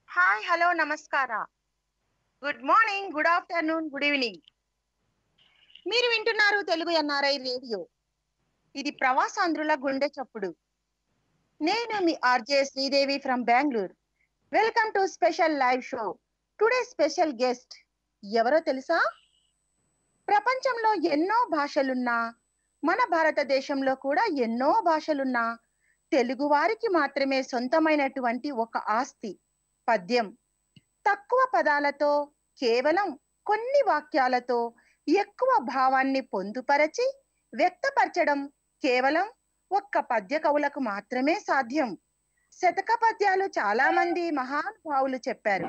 Hi hello నమస్కార good morning good afternoon good evening మీరు వింటున్నారు తెలుగు ఎన్ఆర్ఐ రేడియో ఇది ప్రవాసాంధ్రుల గుండె చప్పుడు నేను మీ RJ Sridevi from Bengaluru welcome to special live show today special guest ఎవరో తెలుసా ప్రపంచంలో ఎన్నో భాషలున్నా మన భారతదేశంలో కూడా ఎన్నో భాషలున్నా తెలుగు వారికి మాత్రమే సొంతమైనటువంటి ఒక ఆస్తి పద్యం తక్కువ పదాలతో కేవలం కొన్ని వాక్యాలతో ఎక్కువ భావాన్ని పొందుపరచి వ్యక్తపరచడం కేవలం ఒక్క పద్య కవులకు మాత్రమే సాధ్యం శతక పద్యాలు చాలా మంది మహానుభావులు చెప్పారు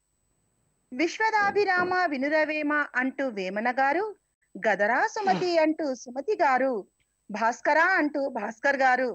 విశ్వదాభిరామ వినురవేమ అంటూ వేమన గారు గదరా సుమతి అంటూ సుమతి గారు భాస్కర అంటూ భాస్కర్ గారు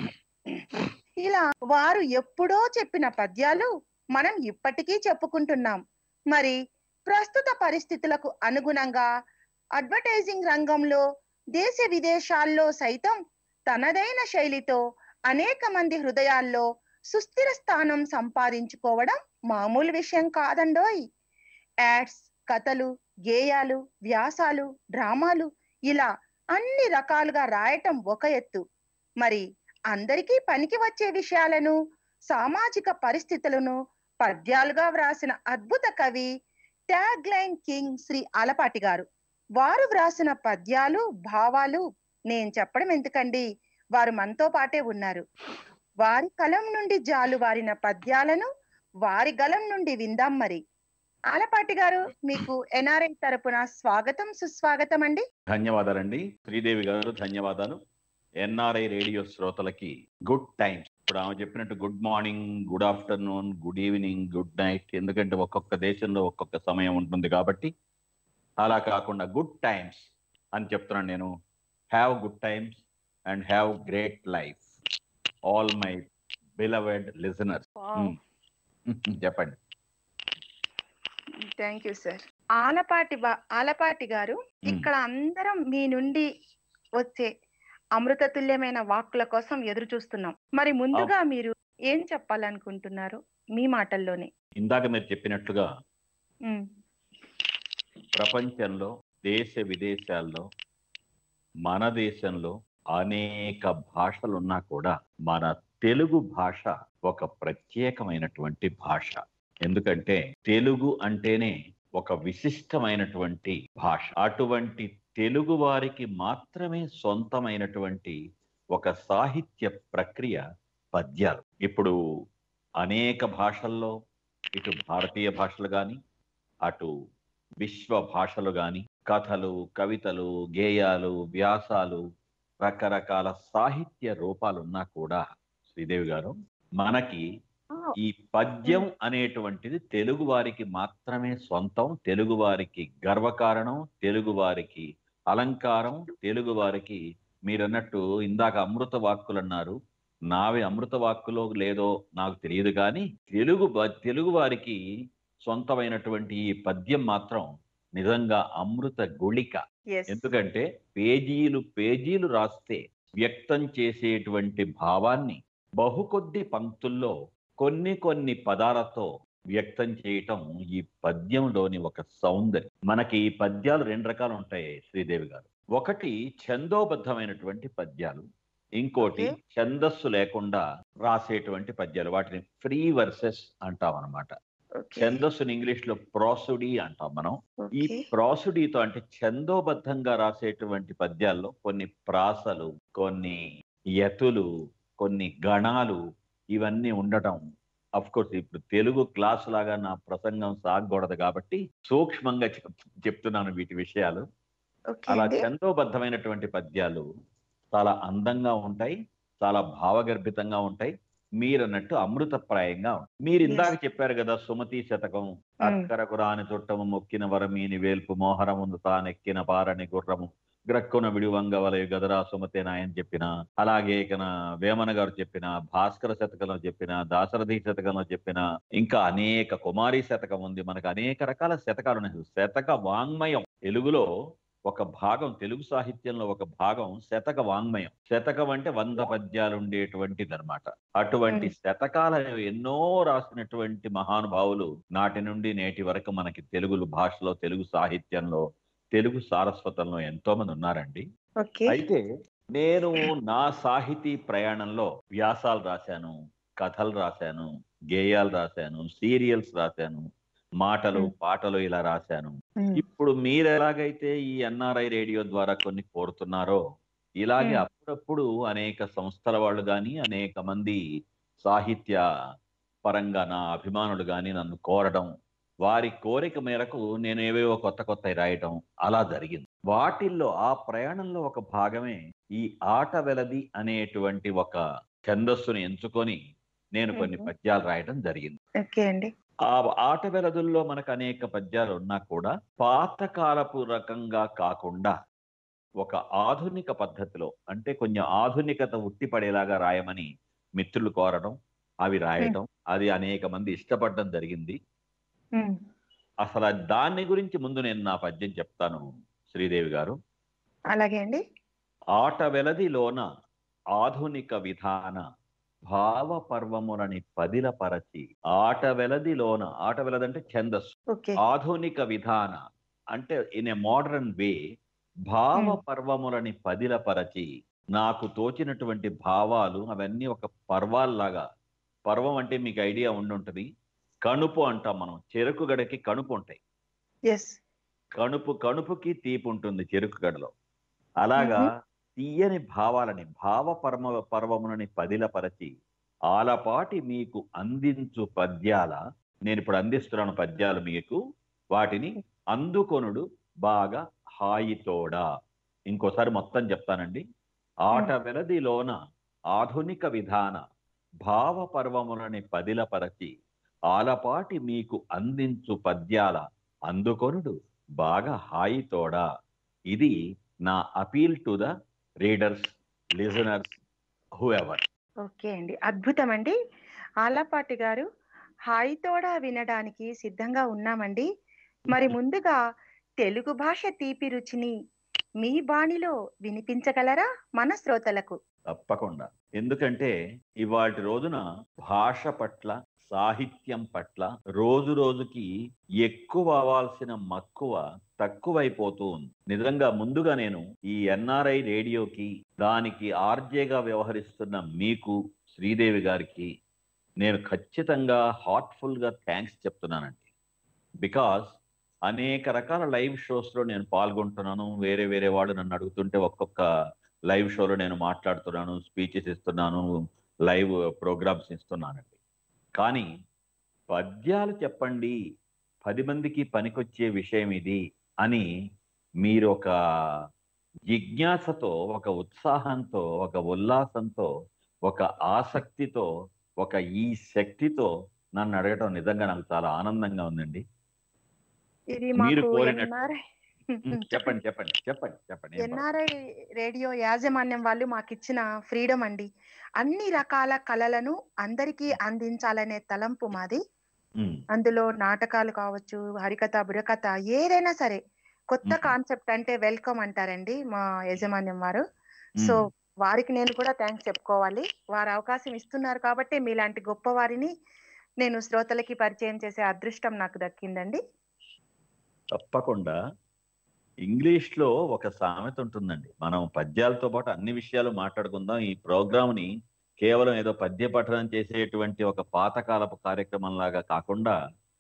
ఇలా వారు ఎప్పుడో చెప్పిన పద్యాలు మనం ఇప్పటికీ చెప్పుకుంటున్నాం మరి ప్రస్తుత పరిస్థితులకు అనుగుణంగా అడ్వర్టైజింగ్ రంగంలో దేశ విదేశాల్లో సైతం తనదైన శైలితో అనేక మంది హృదయాల్లో సుస్థిర స్థానం సంపాదించుకోవడం మామూలు విషయం కాదండోయ్ యాడ్స్ కథలు గేయాలు వ్యాసాలు డ్రామాలు ఇలా అన్ని రకాలుగా రాయటం ఒక ఎత్తు మరి అందరికీ పనికి వచ్చే విషయాలను సామాజిక పరిస్థితులను పద్యాలుగా వ్రాసిన అద్భుత కవి tag line king Shri Alapati గారు వారు వ్రాసిన పద్యాలు భావాలు నేను చెప్పడం ఎందుకండి వారు మనతో పాటే ఉన్నారు వారి కలం నుండి జాలువారిన పద్యాలను వారి గలం నుండి విందాం మరి ఆలపాటి గారు మీకు ఎన్ఆర్ఐ తరపున స్వాగతం సుస్వాగతం అండి ధన్యవాదాలండి శ్రీదేవి గారు ధన్యవాదాలు ఎన్ఆర్ఐ రేడియో శ్రోతలకి గుడ్ టైమ్స్ ఇప్పుడు ఆమె చెప్పినట్టు good morning good afternoon good evening good night ఎందుకంటే ఒక్కొక్క దేశంలో ఒక్కొక్క సమయం ఉంటుంది కాబట్టి అలా కాకుండా గుడ్ టైమ్స్ అని చెప్తున్నాను నేను have good times and have great life all my beloved listeners చెప్పండి థ్యాంక్ యూ సార్ ఆలపాటి బా- ఆలపాటి గారు ఇక్కడ అందరం మీ నుండి వచ్చే అమృతతుల్యమైన వాక్కుల కోసం ఎదురు చూస్తున్నాం మరి ముందుగా మీరు ఏం చెప్పాలనుకుంటున్నారు మీ మాటల్లోనే ఇందాక మీరు చెప్పినట్లుగా ఉమ్, ప్రపంచంలో దేశ విదేశాల్లో మన దేశంలో అనేక భాషలున్నా కూడా మన తెలుగు భాష ఒక ప్రత్యేకమైనటువంటి భాష ఎందుకంటే తెలుగు అంటేనే ఒక విశిష్టమైనటువంటి భాష అటువంటి తెలుగు వారికి మాత్రమే సొంతమైనటువంటి ఒక సాహిత్య ప్రక్రియ పద్యాలు ఇప్పుడు అనేక భాషల్లో ఇటు భారతీయ భాషలు కానీ అటు విశ్వ భాషలు గాని కథలు కవితలు గేయాలు వ్యాసాలు రకరకాల సాహిత్య రూపాలున్నా కూడా శ్రీదేవి గారు మనకి ఈ పద్యం అనేటువంటిది తెలుగు వారికి మాత్రమే సొంతం తెలుగు వారికి గర్వకారణం తెలుగు వారికి అలంకారం తెలుగు వారికి మీరన్నట్టు ఇందాక అమృత వాక్కులు అన్నారు నావి అమృత వాక్కులో లేదో నాకు తెలియదు కానీ తెలుగు బ- తెలుగు వారికి సొంతమైనటువంటి ఈ పద్యం మాత్రం నిజంగా అమృత గుళిక yes. ఎందుకంటే పేజీలు పేజీలు రాస్తే వ్యక్తం చేసేటువంటి భావాన్ని బహుకొద్ది పంక్తుల్లో కొన్ని కొన్ని పదాలతో వ్యక్తం చేయటం ఈ పద్యంలోని ఒక సౌందర్యం మనకి ఈ పద్యాలు రెండు రకాలు ఉంటాయి శ్రీదేవి గారు ఒకటి ఛందోబద్ధమైనటువంటి పద్యాలు ఇంకోటి Okay. ఛందస్సు లేకుండా రాసేటువంటి పద్యాలు వాటిని ఫ్రీ వర్సెస్ అంటాం అనమాట Okay, ఛందస్సుని ఇంగ్లీష్ లో ప్రాసుడీ అంటాం మనం ఈ okay. ప్రాసుడీతో అంటే ఛందోబద్ధంగా రాసేటువంటి పద్యాల్లో కొన్ని ప్రాసలు కొన్ని యతులు కొన్ని గణాలు ఇవన్నీ ఉండటం అఫ్ కోర్స్ ఇప్పుడు తెలుగు క్లాస్ లాగా నా ప్రసంగం సాగకూడదు కాబట్టి సూక్ష్మంగా చెప్- చెప్తున్నాను వీటి విషయాలు Okay అలా అండి. ఛందోబద్ధమైనటువంటి పద్యాలు చాలా అందంగా ఉంటాయి చాలా భావగర్భితంగా ఉంటాయి మీరన్నట్టు అమృతప్రాయంగా ఉంటాయి మీరు ఇందాక చెప్పారు కదా సుమతి శతకం అక్కరకు రాని చుట్టము మొక్కిన వరమీని వేల్పు మోహరముందు తానెక్కిన పారని గుర్రము గ్రక్కున విడివంగ వలయ గదరా సుమతే నాయని చెప్పిన అలాగే ఇకన వేమన గారు చెప్పిన భాస్కర శతకంలో చెప్పిన దాశరథి శతకంలో చెప్పిన ఇంకా అనేక కుమారి శతకం ఉంది మనకు అనేక రకాల శతకాలు ఉన్నాయి శతక వాంగ్మయం తెలుగులో ఒక భాగం తెలుగు సాహిత్యంలో ఒక భాగం శతక వాంగ్మయం శతకం అంటే వంద పద్యాలు ఉండేటువంటిది అనమాట అటువంటి శతకాలను ఎన్నో రాసినటువంటి మహానుభావులు నాటి నుండి నేటి వరకు మనకి తెలుగు భాషలో తెలుగు సాహిత్యంలో తెలుగు సారస్వతంలో ఎంతో మంది ఉన్నారండి ఓకే అయితే నేను నా సాహితీ ప్రయాణంలో వ్యాసాలు రాశాను కథలు రాశాను గేయాలు రాశాను సీరియల్స్ రాశాను మాటలు Hmm. పాటలు ఇలా రాశాను ఉమ్, ఇప్పుడు మీరు ఎలాగైతే ఈ ఎన్ఆర్ఐ రేడియో ద్వారా కొన్ని కోరుతున్నారో ఇలాగే Hmm. అప్పుడప్పుడు అనేక సంస్థల వాళ్ళు కానీ అనేక మంది సాహిత్య పరంగా నా అభిమానులు కానీ నన్ను కోరడం వారి కోరిక మేరకు నేను ఏవేవో కొత్త కొత్త రాయటం అలా జరిగింది వాటిల్లో ఆ ప్రయాణంలో ఒక భాగమే ఈ ఆట వెలది అనేటువంటి ఒక ఛందస్సుని ఎంచుకొని నేను కొన్ని Mhm. పద్యాలు రాయడం జరిగింది ఓకే అండి ఆ ఆట వెలదుల్లో మనకు అనేక పద్యాలు ఉన్నా కూడా పాతకాలపు రకంగా కాకుండా ఒక ఆధునిక పద్ధతిలో అంటే కొంచెం ఆధునికత ఉట్టిపడేలాగా రాయమని మిత్రులు కోరడం అవి రాయడం అది అనేక మంది ఇష్టపడడం జరిగింది ఉమ్, అసలు దాని గురించి ముందు నేను నా పద్యం చెప్తాను శ్రీదేవి గారు అలాగే అండి ఆట వెలదిలోన ఆధునిక విధాన భావ పర్వములని పదిల పరచి ఆట వెలదిలోన ఆట వెలదంటే ఛందస్సు ఓకే ఆధునిక విధాన అంటే ఇన్ ఏ మోడర్న్ వే భావ Hmm. పర్వములని పదిలపరచి నాకు తోచినటువంటి భావాలు అవన్నీ ఒక పర్వాల్లాగా పర్వం అంటే మీకు ఐడియా ఉండుంటది కణుపు అంటాం మనం చెరుకు గడకి కణుపు ఉంటాయి ఎస్ కణుపు కణుపుకి తీపి ఉంటుంది చెరుకు గడలో అలాగా తీయని భావాలని భావ పరమ పర్వములని పదిలపరచి ఆలపాటి మీకు అందించు పద్యాల నేను ఇప్పుడు అందిస్తున్నాను పద్యాలు మీకు వాటిని అందుకొనుడు బాగా హాయితోడా ఇంకోసారి మొత్తం చెప్తానండి ఆట వెలదిలోన ఆధునిక విధాన భావ పర్వములని పదిలపరచి ఆలపాటి మీకు అందించు పద్యాల అందుకొనుడు బాగా హాయితోడా ఇది నా appeal to the readers listeners who ever okay అండి అద్భుతం అండి ఆలపాటి గారు హాయితోడా వినడానికి సిద్ధంగా ఉన్నామండి మరి ముందుగా తెలుగు భాష తీపి రుచిని మీ బాణిలో వినిపించగలరా మన శ్రోతలకు తప్పకుండా ఎందుకంటే ఇవాటి రోజున భాష పట్ల సాహిత్యం పట్ల రోజు రోజుకి ఎక్కువ అవ్వాల్సిన మక్కువ తక్కువైపోతూ ఉంది నిజంగా ముందుగా నేను ఈ ఎన్ఆర్ఐ రేడియోకి దానికి ఆర్జేగా వ్యవహరిస్తున్న మీకు శ్రీదేవి గారికి నేను ఖచ్చితంగా హార్ట్ఫుల్ గా థ్యాంక్స్ చెప్తున్నానండి బికాస్ అనేక రకాల లైవ్ షోస్ లో నేను పాల్గొంటున్నాను వేరే వేరే వాళ్ళు నన్ను అడుగుతుంటే ఒక్కొక్క లైవ్ షోలో నేను మాట్లాడుతున్నాను స్పీచెస్ ఇస్తున్నాను లైవ్ ప్రోగ్రామ్స్ ఇస్తున్నానండి కానీ పద్యాలు చెప్పండి పది మందికి పనికొచ్చే విషయం ఇది అని మీరు ఒక జిజ్ఞాసతో ఒక ఉత్సాహంతో ఒక ఉల్లాసంతో ఒక ఆసక్తితో ఒక ఈ శక్తితో నన్ను అడగటం నిజంగా నాకు చాలా ఆనందంగా ఉందండి ఇది మీరు మాకు కోరినట్టు. ఎన్ఆర్ఐ చెప్పండి చెప్పండి చెప్పండి చెప్పండి ఏం పర్వాలేదు. ఎన్ఆర్ఐ రేడియో యాజమాన్యం వాళ్ళు మాకు ఇచ్చిన ఫ్రీడమ్ అండి అన్ని రకాల కళలను అందరికీ అందించాలనే తలంపు మాది ఉమ్, అందులో నాటకాలు కావచ్చు హరికథ బుర్రకథ ఏదైనా సరే కొత్త మ్మ్. కాన్సెప్ట్ అంటే వెల్కమ్ అంటారండి మా యజమాన్యం వారు ఉమ్. సో వారికి నేను కూడా థ్యాంక్స్ చెప్పుకోవాలి వారు అవకాశం ఇస్తున్నారు కాబట్టి మీలాంటి గొప్ప వారిని నేను శ్రోతలకి పరిచయం చేసే అదృష్టం నాకు దక్కిందండి తప్పకుండా ఇంగ్లీష్ లో ఒక సామెత ఉంటుందండి మనం పద్యాలతో పాటు అన్ని విషయాలు మాట్లాడుకుందాం ఈ ప్రోగ్రామ్ ని కేవలం ఏదో పద్య పఠనం చేసేటువంటి ఒక పాతకాలపు కార్యక్రమం లాగా కాకుండా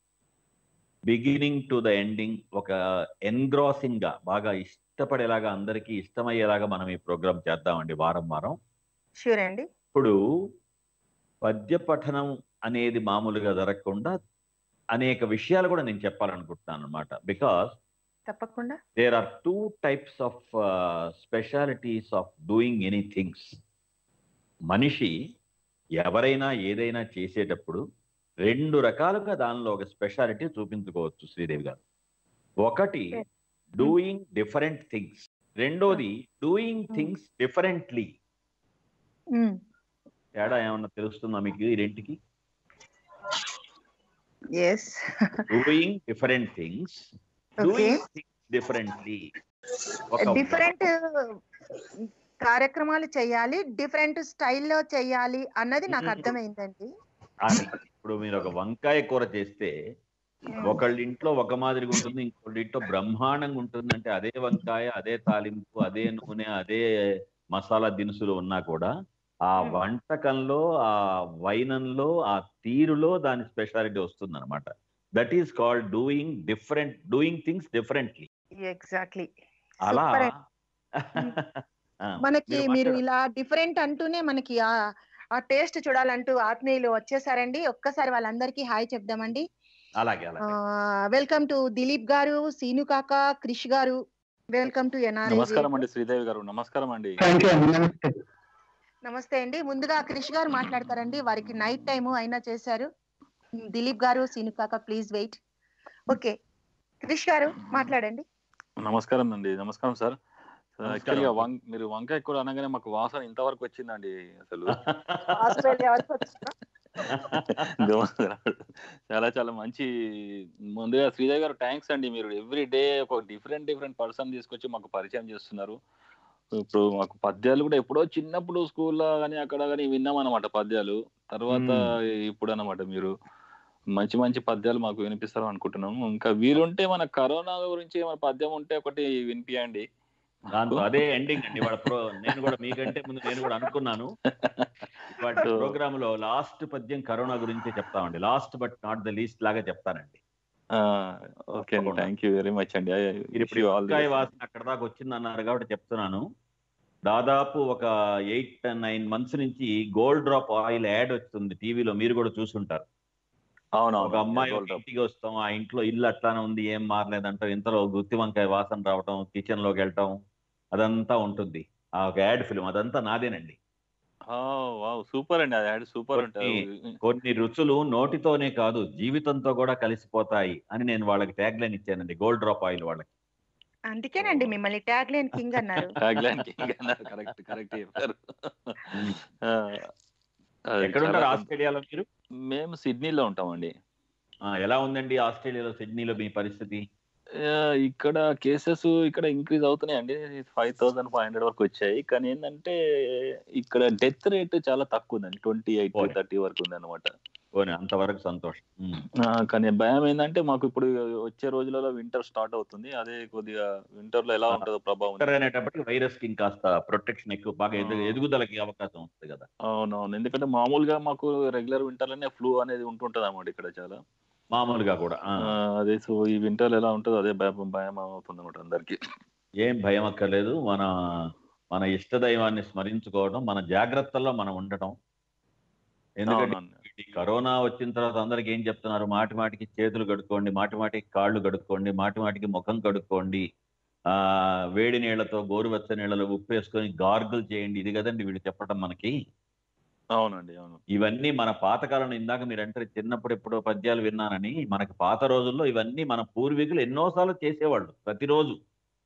బిగినింగ్ టు ద ఎండింగ్ ఒక ఎన్గ్రాసింగ్ గా బాగా ఇష్టపడేలాగా అందరికీ ఇష్టమయ్యేలాగా మనం ఈ ప్రోగ్రామ్ చేద్దామండి వారం వారం షూర్ అండి ఇప్పుడు పద్య పఠనం అనేది మామూలుగా జరగకుండా అనేక విషయాలు కూడా నేను చెప్పాలనుకుంటున్నాను అనమాట బికాస్ తప్పకుండా there are two types of uh, specialities of doing any things మనిషి ఎవరైనా ఏదైనా చేసేటప్పుడు రెండు రకాలుగా దానిలో ఒక స్పెషాలిటీ చూపించుకోవచ్చు శ్రీదేవి గారు ఒకటి Yes. డూయింగ్ డిఫరెంట్ థింగ్స్ రెండోది డూయింగ్ Hmm. థింగ్స్ డిఫరెంట్లీ తేడా ఏమన్నా తెలుస్తుందా మీకు ఈ రెంటికి yes doing different things okay doing things differently ఒక డిఫరెంట్ కార్యక్రమాలు చేయాలి డిఫరెంట్ స్టైల్లో చేయాలి అన్నది నాకు మ్మ్. అర్థమైందండి అది ఇప్పుడు మీరు ఒక వంకాయ కూర చేస్తే ఒకళ్ళ ఇంట్లో ఒక మాదిరిగా ఉంటుంది ఇంకొకళ్ళ ఇంట్లో బ్రహ్మాండంగా ఉంటుంది అంటే అదే వంకాయ అదే తాలింపు అదే నూనె అదే మసాలా దినుసులు ఉన్నా కూడా ఆ Hmm. వంటకంలో ఆ వైనంలో ఆ తీరులో దాని స్పెషాలిటీ వస్తుంది అనమాట that is called doing different doing things differently exactly అలా ఆ, మనకి మీరు మీరు మాట్లాడండి. ఇలా డిఫరెంట్ అంటూనే మనకి ఆ ఆ టేస్ట్ చూడాలంటూ ఆత్మీయులు వచ్చేసారండి ఒక్కసారి వాళ్ళందరికీ హాయ్ చెప్దామండి అలాగే అలాగే వెల్కమ్ టు దిలీప్ గారు సీను కాక క్రిష్ గారు వెల్కమ్ టు ఎన్ఆర్ఐ నమస్కారం అండి శ్రీదేవి గారు నమస్కారం అండి థ్యాంక్ యూ అండి నమస్తే నమస్తే అండి ముందుగా క్రిష్ గారు మాట్లాడతారండి వారికి నైట్ టైము అయినా చేశారు దిలీప్ గారు సీను కాక ప్లీజ్ వెయిట్ ఓకే క్రిష్ గారు మాట్లాడండి నమస్కారం అండి నమస్కారం సార్ నమస్కారం. యాక్చువల్గా వం మీరు వంకాయ కూర అనగానే మాకు వాసన ఇంతవరకు వచ్చిందండి అసలు ఆస్ట్రేలియా వరకు వచ్చిందా? చాలా చాలా మంచి ముందుగా శ్రీదేవి గారు థ్యాంక్స్ అండి మీరు ఎవ్రీ డే ఒక డిఫరెంట్ డిఫరెంట్ పర్సన్ తీసుకొచ్చి మాకు పరిచయం చేస్తున్నారు ఇప్పుడు మాకు పద్యాలు కూడా ఎప్పుడో చిన్నప్పుడు స్కూల్లో కానీ అక్కడ కానీ విన్నాం అనమాట పద్యాలు తర్వాత ఇప్పుడు అన్నమాట మీరు మంచి మంచి పద్యాలు మాకు వినిపిస్తారు అనుకుంటున్నాము ఇంకా వీలుంటే మన కరోనా గురించి మన పద్యం ఉంటే ఒకటి వినిపియండి దాంతో అదే ఎండింగ్ అండి వాళ్ళ ప్రో నేను కూడా మీకంటే ముందు నేను కూడా అనుకున్నాను వాటి So- ప్రోగ్రామ్ లో లాస్ట్ పద్యం కరోనా గురించి చెప్తామండి last but not the least లాగా చెప్తానండి ఓకే అండి తప్పకుండా. థ్యాంక్ యూ వెరీ మచ్ అండి మీరు ఇప్పుడు ఈ వంకాయ వాసన అక్కడ దాకా వచ్చింది అన్నారు కాబట్టి చెప్తున్నాను దాదాపు ఒక ఎయిట్ నైన్ మంత్స్ నుంచి గోల్డ్ డ్రాప్ ఆయిల్ యాడ్ వస్తుంది టీవీలో మీరు కూడా చూసుంటారు ఒక అమ్మాయి ఒక అవునవును ఇంటికి వస్తాం ఆ ఇంట్లో ఇల్లు అట్లానే ఉంది ఏం మారలేదంటాం ఇంతలో గుత్తి వంకాయ వాసన రావటం కిచెన్ లోకి వెళ్ళటం అదంతా ఉంటుంది ఆ ఒక యాడ్ ఫిల్మ్ అదంతా నాదేనండి వావ్ సూపర్ అండి అది యాడ్ సూపర్ ఉంటుంది కొన్ని రుచులు నోటితోనే కాదు జీవితంతో కూడా కలిసిపోతాయి అని నేను వాళ్ళకి ట్యాగ్ లైన్ ఇచ్చానండి గోల్డ్ డ్రాప్ ఆయిల్ వాళ్ళకి అందుకేనండి మిమ్మల్ని ట్యాగ్ లైన్ కింగ్ అన్నారు ట్యాగ్లైన్ కరెక్ట్ కరెక్ట్ చెప్పారు ఆ, అది ఎక్కడ చాలా ఉంటారు పెద్ద- ఆస్ట్రేలియాలో మీరు మేము సిడ్నీలో ఉంటామండి ఆ, ఎలా ఉందండి ఆస్ట్రేలియాలో సిడ్నీలో మీ పరిస్థితి ఆ, ఇక్కడ కేసెస్ ఇక్కడ ఇంక్రీజ్ అవుతున్నాయండి ఫైవ్ థౌసండ్ ఫైవ్ హండ్రెడ్ వరకు వచ్చాయి కానీ ఏంటంటే ఇక్కడ డెత్ రేట్ చాలా తక్కువ ఉందండి ట్వంటీ ఎయిట్ పోనీ. థర్టీ వరకు ఉంది అనమాట పోనీ అంతవరకు సంతోషం ఉమ్. కానీ భయం ఏంటంటే మాకు ఇప్పుడు వచ్చే రోజులలో వింటర్ స్టార్ట్ అవుతుంది అదే కొద్దిగా వింటర్ లో ఎలా ఆ. ఉంటుందో ప్రభావం వింటర్ అనేటప్పటికి వైరస్ కి ఇంకాస్త ప్రొటెక్షన్ ఎక్కువ బాగా ఎదు- ఆ. ఎదుగుదలకి అవకాశం వస్తుంది కదా అవునవును ఎందుకంటే మామూలుగా మాకు రెగ్యులర్ వింటర్ లోనే ఫ్లూ అనేది ఉంటుంటది అన్నమాట ఇక్కడ చాలా మామూలుగా కూడా ఆ. ఆ, అదే సో ఈ వింటర్ ఎలా ఉంటుందో అదే భయం భయం అవుతుంది అనమాట అందరికి ఏం భయం అక్కర్లేదు మన మన ఇష్ట దైవాన్ని స్మరించుకోవడం మన జాగ్రత్తల్లో మనం ఉండటం ఎందుకంటే ఈ కరోనా వచ్చిన తర్వాత అందరికి ఏం చెప్తున్నారు మాటి మాటికి చేతులు కడుక్కోండి మాటి మాటికి కాళ్ళు కడుక్కోండి మాటి మాటికి ముఖం కడుక్కోండి ఆ వేడి నీళ్లతో గోరువెచ్చ నీళ్ళలో ఉప్పు వేసుకొని గార్గుల్ చేయండి ఇది కదండి వీళ్ళు చెప్పడం మనకి అవునండి అవును ఇవన్నీ మన పాతకాలం ఇందాక మీరు అంటే చిన్నప్పుడు ఎప్పుడో పద్యాలు విన్నానని మనకి పాత రోజుల్లో ఇవన్నీ మన పూర్వీకులు ఎన్నోసార్లు చేసేవాళ్ళు ప్రతిరోజు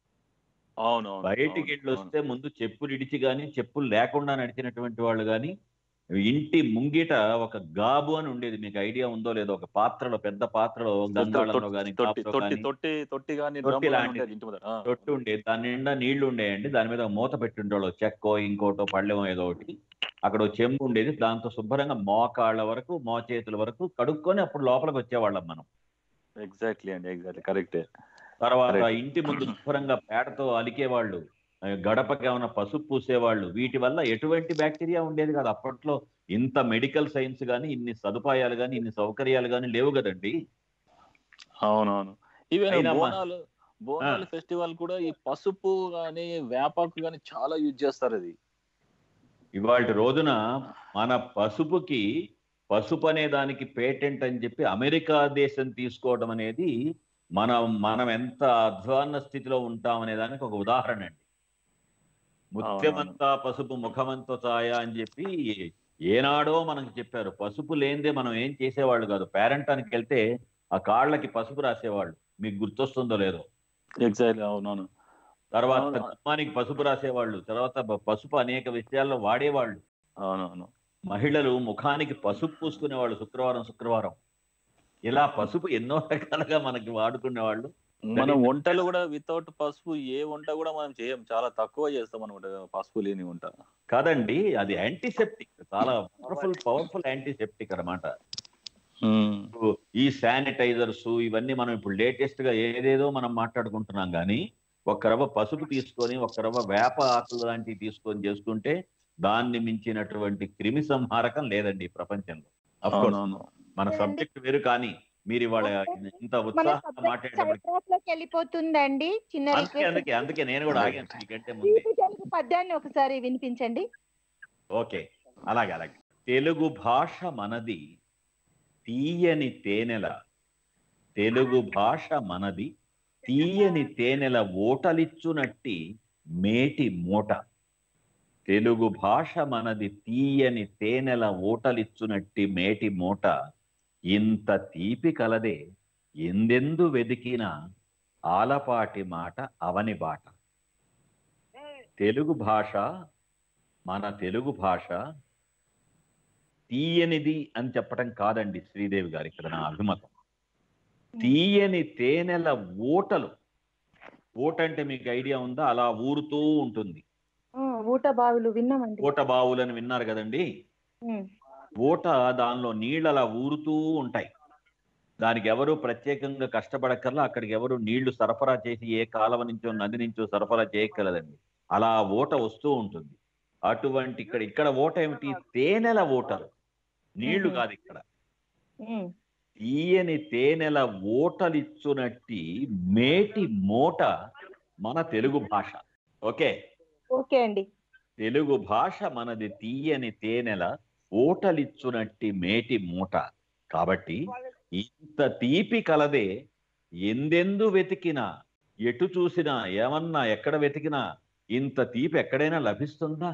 అవునవును బయటికి అవును, వెళ్ళి వస్తే ముందు చెప్పులు ఇడిచి గాని చెప్పులు లేకుండా నడిచినటువంటి వాళ్ళు గాని ఇంటి ముంగిట ఒక గాబు అని ఉండేది మీకు ఐడియా ఉందో లేదో ఒక పాత్రలో పెద్ద పాత్రలో అవును. గంగాళంలో గాని తొట్టి గాబులో తొట్టి గాని తొట్టి తొట్టి కానీ తొట్టి డ్రమ్ కానీ లాంటిది. ఉండేది ఇంటి ముందర ఆ, తొట్టి ఉండేది దాని నిండా నీళ్లు ఉండేయండి దాని మీద మూత పెట్టి ఉండేవాళ్ళు చెక్కో ఇంకోటో పళ్ళెమో ఏదో ఒకటి అక్కడ ఒక చెంబు ఉండేది దాంతో శుభ్రంగా మోకాళ్ళ వరకు మోచేతుల వరకు కడుక్కొని అప్పుడు లోపలికి వచ్చేవాళ్ళం మనం ఎగ్జాక్ట్లీ అండి ఎగ్జాక్ట్లీ కరెక్టే తర్వాత Correct. ఇంటి ముందు శుభ్రంగా పేడతో అలికేవాళ్ళు ఆ, గడపకి ఏమైనా పసుపు పూసేవాళ్ళు వీటి వల్ల ఎటువంటి బ్యాక్టీరియా ఉండేది కాదు అప్పట్లో ఇంత మెడికల్ సైన్స్ గాని ఇన్ని సదుపాయాలు గాని ఇన్ని సౌకర్యాలు గాని లేవు కదండి అవునవును ఈవెన్ అయినా మా- బోనాలు బోనాలు ఫెస్టివల్ కూడా ఈ పసుపు గాని వేపాకు గాని చాలా యూజ్ చేస్తారు అది ఇవాళ రోజున మన పసుపుకి పసుపు అనే దానికి పేటెంట్ అని చెప్పి అమెరికా దేశం తీసుకోవడం అనేది మనం మనం ఎంత అధ్వాన్న స్థితిలో ఉంటాం అనే దానికి ఒక ఉదాహరణ అండి ముత్యమంతా పసుపు ముఖమంతో ఛాయ అని చెప్పి ఏనాడో మనకు చెప్పారు పసుపు లేనిదే మనం ఏం చేసేవాళ్ళు కాదు పేరెంటానికి వెళ్తే ఆ కాళ్ళకి పసుపు రాసేవాళ్ళు మీకు గుర్తొస్తుందో లేదో ఎగ్జాక్ట్లీ అవునవును తర్వాత అవును. గుమ్మానికి పసుపు రాసేవాళ్ళు తర్వాత బ- పసుపు అనేక విషయాల్లో వాడేవాళ్ళు అవునవును మహిళలు ముఖానికి పసుపు పూసుకునేవాళ్ళు శుక్రవారం శుక్రవారం ఇలా పసుపు ఎన్నో రకాలుగా మనకి వాడుకునేవాళ్ళు మనం is- వంటలు కూడా వితౌట్ పసుపు ఏ వంట కూడా మనం చేయం చాలా తక్కువ చేస్తాం అనమాట పసుపు లేని వంట కాదండి అది యాంటీసెప్టిక్ చాలా పవర్ఫుల్ పవర్ఫుల్ యాంటీసెప్టిక్ అన్నమాట ఇప్పుడు ఈ శానిటైజర్స్ ఇవన్నీ మనం ఇప్పుడు లేటెస్ట్ గా ఏదేదో మనం మాట్లాడుకుంటున్నాం కానీ ఒక్క రవ్వ పసుపు తీసుకొని ఒక్క రవ్వ వేప ఆకులు లాంటివి తీసుకొని చేసుకుంటే దాన్ని మించినటువంటి క్రిమి సంహారకం లేదండి ఈ ప్రపంచంలో Of course, అవునవును మన లేదండి. సబ్జెక్ట్ వేరు కానీ మీరు ఇవాళ ఇంత మన ఉత్సాహంగా మాట్లాడేటప్పటికి లోకి వెళ్ళిపోతుందండి చిన్న అందుకే అందుకే రిక్వెస్ట్ అందుకే నేను కూడా ఆగాను మీకంటే ముందే తీపి తెలుగు పద్యాన్ని ఒకసారి వినిపించండి ఓకే అలాగే అలాగే తెలుగు భాష మనది తీయని తేనెల తెలుగు భాష మనది తీయని తేనెల ఓటలిచ్చునట్టి మేటి మూట తెలుగు భాష మనది తీయని తేనెల ఓటలిచ్చునట్టి మేటి మూట ఇంత తీపి కలదే ఎందెందు వెదికిన ఆలపాటి మాట అవని బాట తెలుగు భాష మన తెలుగు భాష తీయనిది అని చెప్పడం కాదండి శ్రీదేవి గారు ఇక్కడ నా అభిమతం తీయని తేనెల ఊటలు ఊట అంటే మీకు ఐడియా ఉందా అలా ఊరుతూ ఉంటుంది ఆ, ఊట బావులు విన్నామండి ఊట బావులని విన్నారు కదండి ఉమ్, ఊట దానిలో నీళ్ళు అలా ఊరుతూ ఉంటాయి దానికి ఎవరు ప్రత్యేకంగా కష్టపడక్కర్లా అక్కడికి ఎవరు నీళ్లు సరఫరా చేసి ఏ కాలువ నుంచో నది నుంచో సరఫరా చేయక్కర్లేదండి అలా ఊట వస్తూ ఉంటుంది అటువంటి ఇక్కడ ఇక్కడ ఊట ఏమిటి తేనెల ఊటలు నీళ్లు మ్మ్. కాదు ఇక్కడ ఉమ్, తీయని తేనెల ఓటలిచ్చునట్టి మేటి మూట మన తెలుగు భాష ఓకే ఓకే అండి తెలుగు భాష మనది తీయని తేనెల ఓటలిచ్చునట్టి మేటి మూట కాబట్టి ఇంత తీపి కలదే ఎందెందు వెతికినా ఎటు చూసినా ఏమన్నా ఎక్కడ వెతికినా ఇంత తీపి ఎక్కడైనా లభిస్తుందా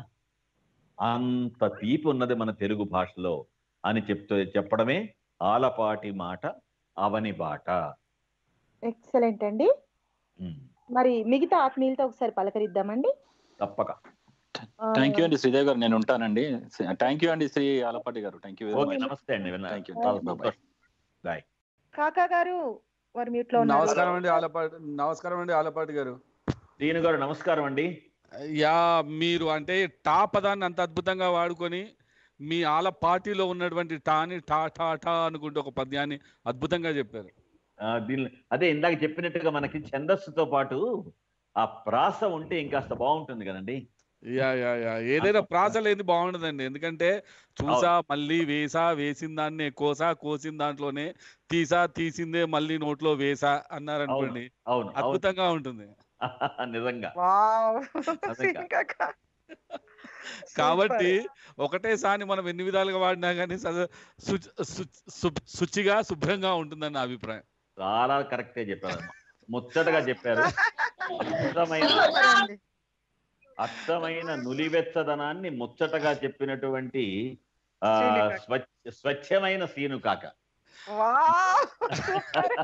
అంత తీపి ఉన్నది మన తెలుగు భాషలో అని చెప్తూ చెప్పడమే ఆలపాటి మాట అవని బాట ఎక్సలెంట్ అండి ఉమ్, మరి మిగతా ఆత్మీయులతో ఒకసారి పలకరిద్దామండి తప్పక ఆ, థ్యాంక్ యూ అండి శ్రీదేవి గారు నేను ఉంటానండి థ్యాంక్ యూ అండి శ్రీ ఆలపాటి గారు thank you very okay much నమస్తే అండి విన్నా- Thank you. చాలా Bye-bye. సంతోషం. బాయ్ కాకా గారు వారు మ్యూట్ లో ఉన్నారు నమస్కారం అండి ఆలపాటి నమస్కారం అండి ఆలపాటి గారు దీని గారు నమస్కారం అండి యా మీరు అంటే టా పదాన్ని అంత అద్భుతంగా వాడుకొని మీ ఆల పార్టీలో ఉన్నటువంటి టాని టా టా టా అనుకుంటూ ఒక పద్యాన్ని అద్భుతంగా చెప్పారు ఆ, దీని అదే ఇందాక చెప్పినట్టుగా మనకి ఛందస్సుతో పాటు ఆ ప్రాస ఉంటే ఇంకాస్త బాగుంటుంది కదండి యా యా యా ఏదైనా ప్రాస లేని బాగుండదండి ఎందుకంటే చూసా మళ్ళీ వేసా వేసిన దాన్నే కోసా కోసిన దాంట్లోనే తీసా తీసిందే మళ్ళీ నోట్లో వేసా అన్నారనుకోండి అవును అవును అద్భుతంగా ఉంటుంది నిజంగా వావ్ అదే శ్రీను కాకా. కాబట్టి ఒకటేసారి మనం ఎన్ని విధాలుగా వాడినా కానీ సద- శుచి- శుచి- శుభ్- శుచిగా శుభ్రంగా ఉంటుందని నా అభిప్రాయం చాలా కరెక్టే చెప్పారు ముచ్చటగా చెప్పారు అద్భుతమైన సూపర్ అండి. అర్థమైన నులివెచ్చదనాన్ని ముచ్చటగా చెప్పినటువంటి ఆ శ్రీను స్వచ్ఛ స్వచ్ఛమైన సీను కాక వావ్ సూపర్.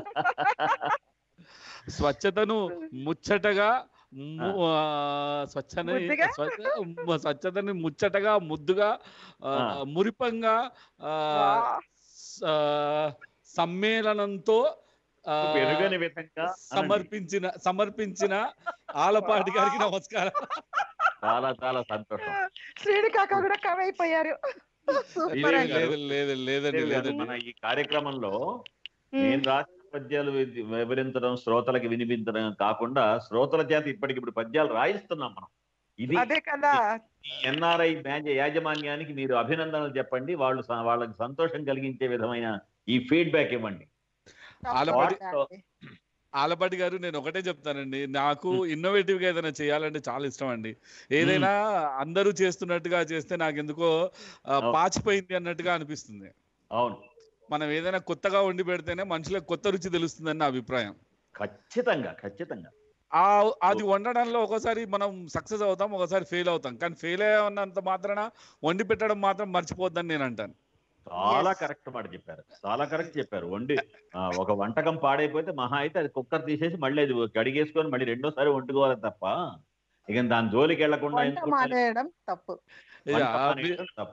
స్వచ్ఛతను ముచ్చటగా ము- ఆ, స్వచ్ఛని ముద్దుగా? స్వచ్ఛ- ము- స్వచ్ఛతని ముచ్చటగా ముద్దుగా ఆ, ఆ. మురిపంగా ఆ, వావ్. స- ఆ, సమ్మేళనంతో ఆ, పెరుగని విధంగా అనండి. సమర్పించిన సమర్పించిన ఆలపాటి గారికి నమస్కారం చాలా చాలా సంతోషం శ్రీను కాకా కూడా కవి అయిపోయారు సూపర్ ఇదే అండి లేదు లేదు లేదండి లేదు, లేదండి మన ఈ కార్యక్రమంలో ఉమ్, నేను రాసిన పద్యాలు వి- వివరించడం శ్రోతలకి వినిపించడం కాకుండా శ్రోతల చేత ఇప్పటికిప్పుడు పద్యాలు రాయిస్తున్నాం మనం ఇది అదే కదా ఈ ఎన్ఆర్ఐ మ్యాచ్ యాజమాన్యానికి మీరు అభినందనలు చెప్పండి వాళ్ళు స- వాళ్ళకి సంతోషం కలిగించే విధమైన ఈ ఫీడ్బ్యాక్ ఇవ్వండి ఆలపాటి వాటితో- ఆలపాటి గారు నేను ఒకటే చెప్తానండి నాకు ఇన్నోవేటివ్ గా ఏదైనా చేయాలంటే చాలా ఇష్టం అండి ఏదైనా అందరూ చేస్తున్నట్టుగా చేస్తే నాకు ఎందుకో ఆ, అవును. పాచిపోయింది అన్నట్టుగా అనిపిస్తుంది అవును మనం ఏదైనా కొత్తగా వండి పెడితేనే మనుషులకు కొత్త రుచి తెలుస్తుందని నా అభిప్రాయం ఖచ్చితంగా ఖచ్చితంగా ఆ అది వండడంలో ఒకసారి మనం సక్సెస్ అవుతాం ఒకసారి ఫెయిల్ అవుతాం కానీ ఫెయిల్ అయ్యన్నంత మాత్రాన వండి పెట్టడం మాత్రం మర్చిపోద్దని నేను అంటాను చాలా Yes. కరెక్ట్ మాట చెప్పారు చాలా కరెక్ట్ చెప్పారు వండి ఆ, ఒక వంటకం పాడైపోతే మహా అయితే అది కుక్కర్ తీసేసి మళ్ళీ అది కడిగేసుకొని మళ్ళీ రెండోసారి వండుకోవాలి తప్ప ఇక దాని జోలికి వెళ్లకుండా వంట ఎందుకు ఉండాలి? మానేయడం తప్పు యా, వంట ఆ, మానేయడం తప్పు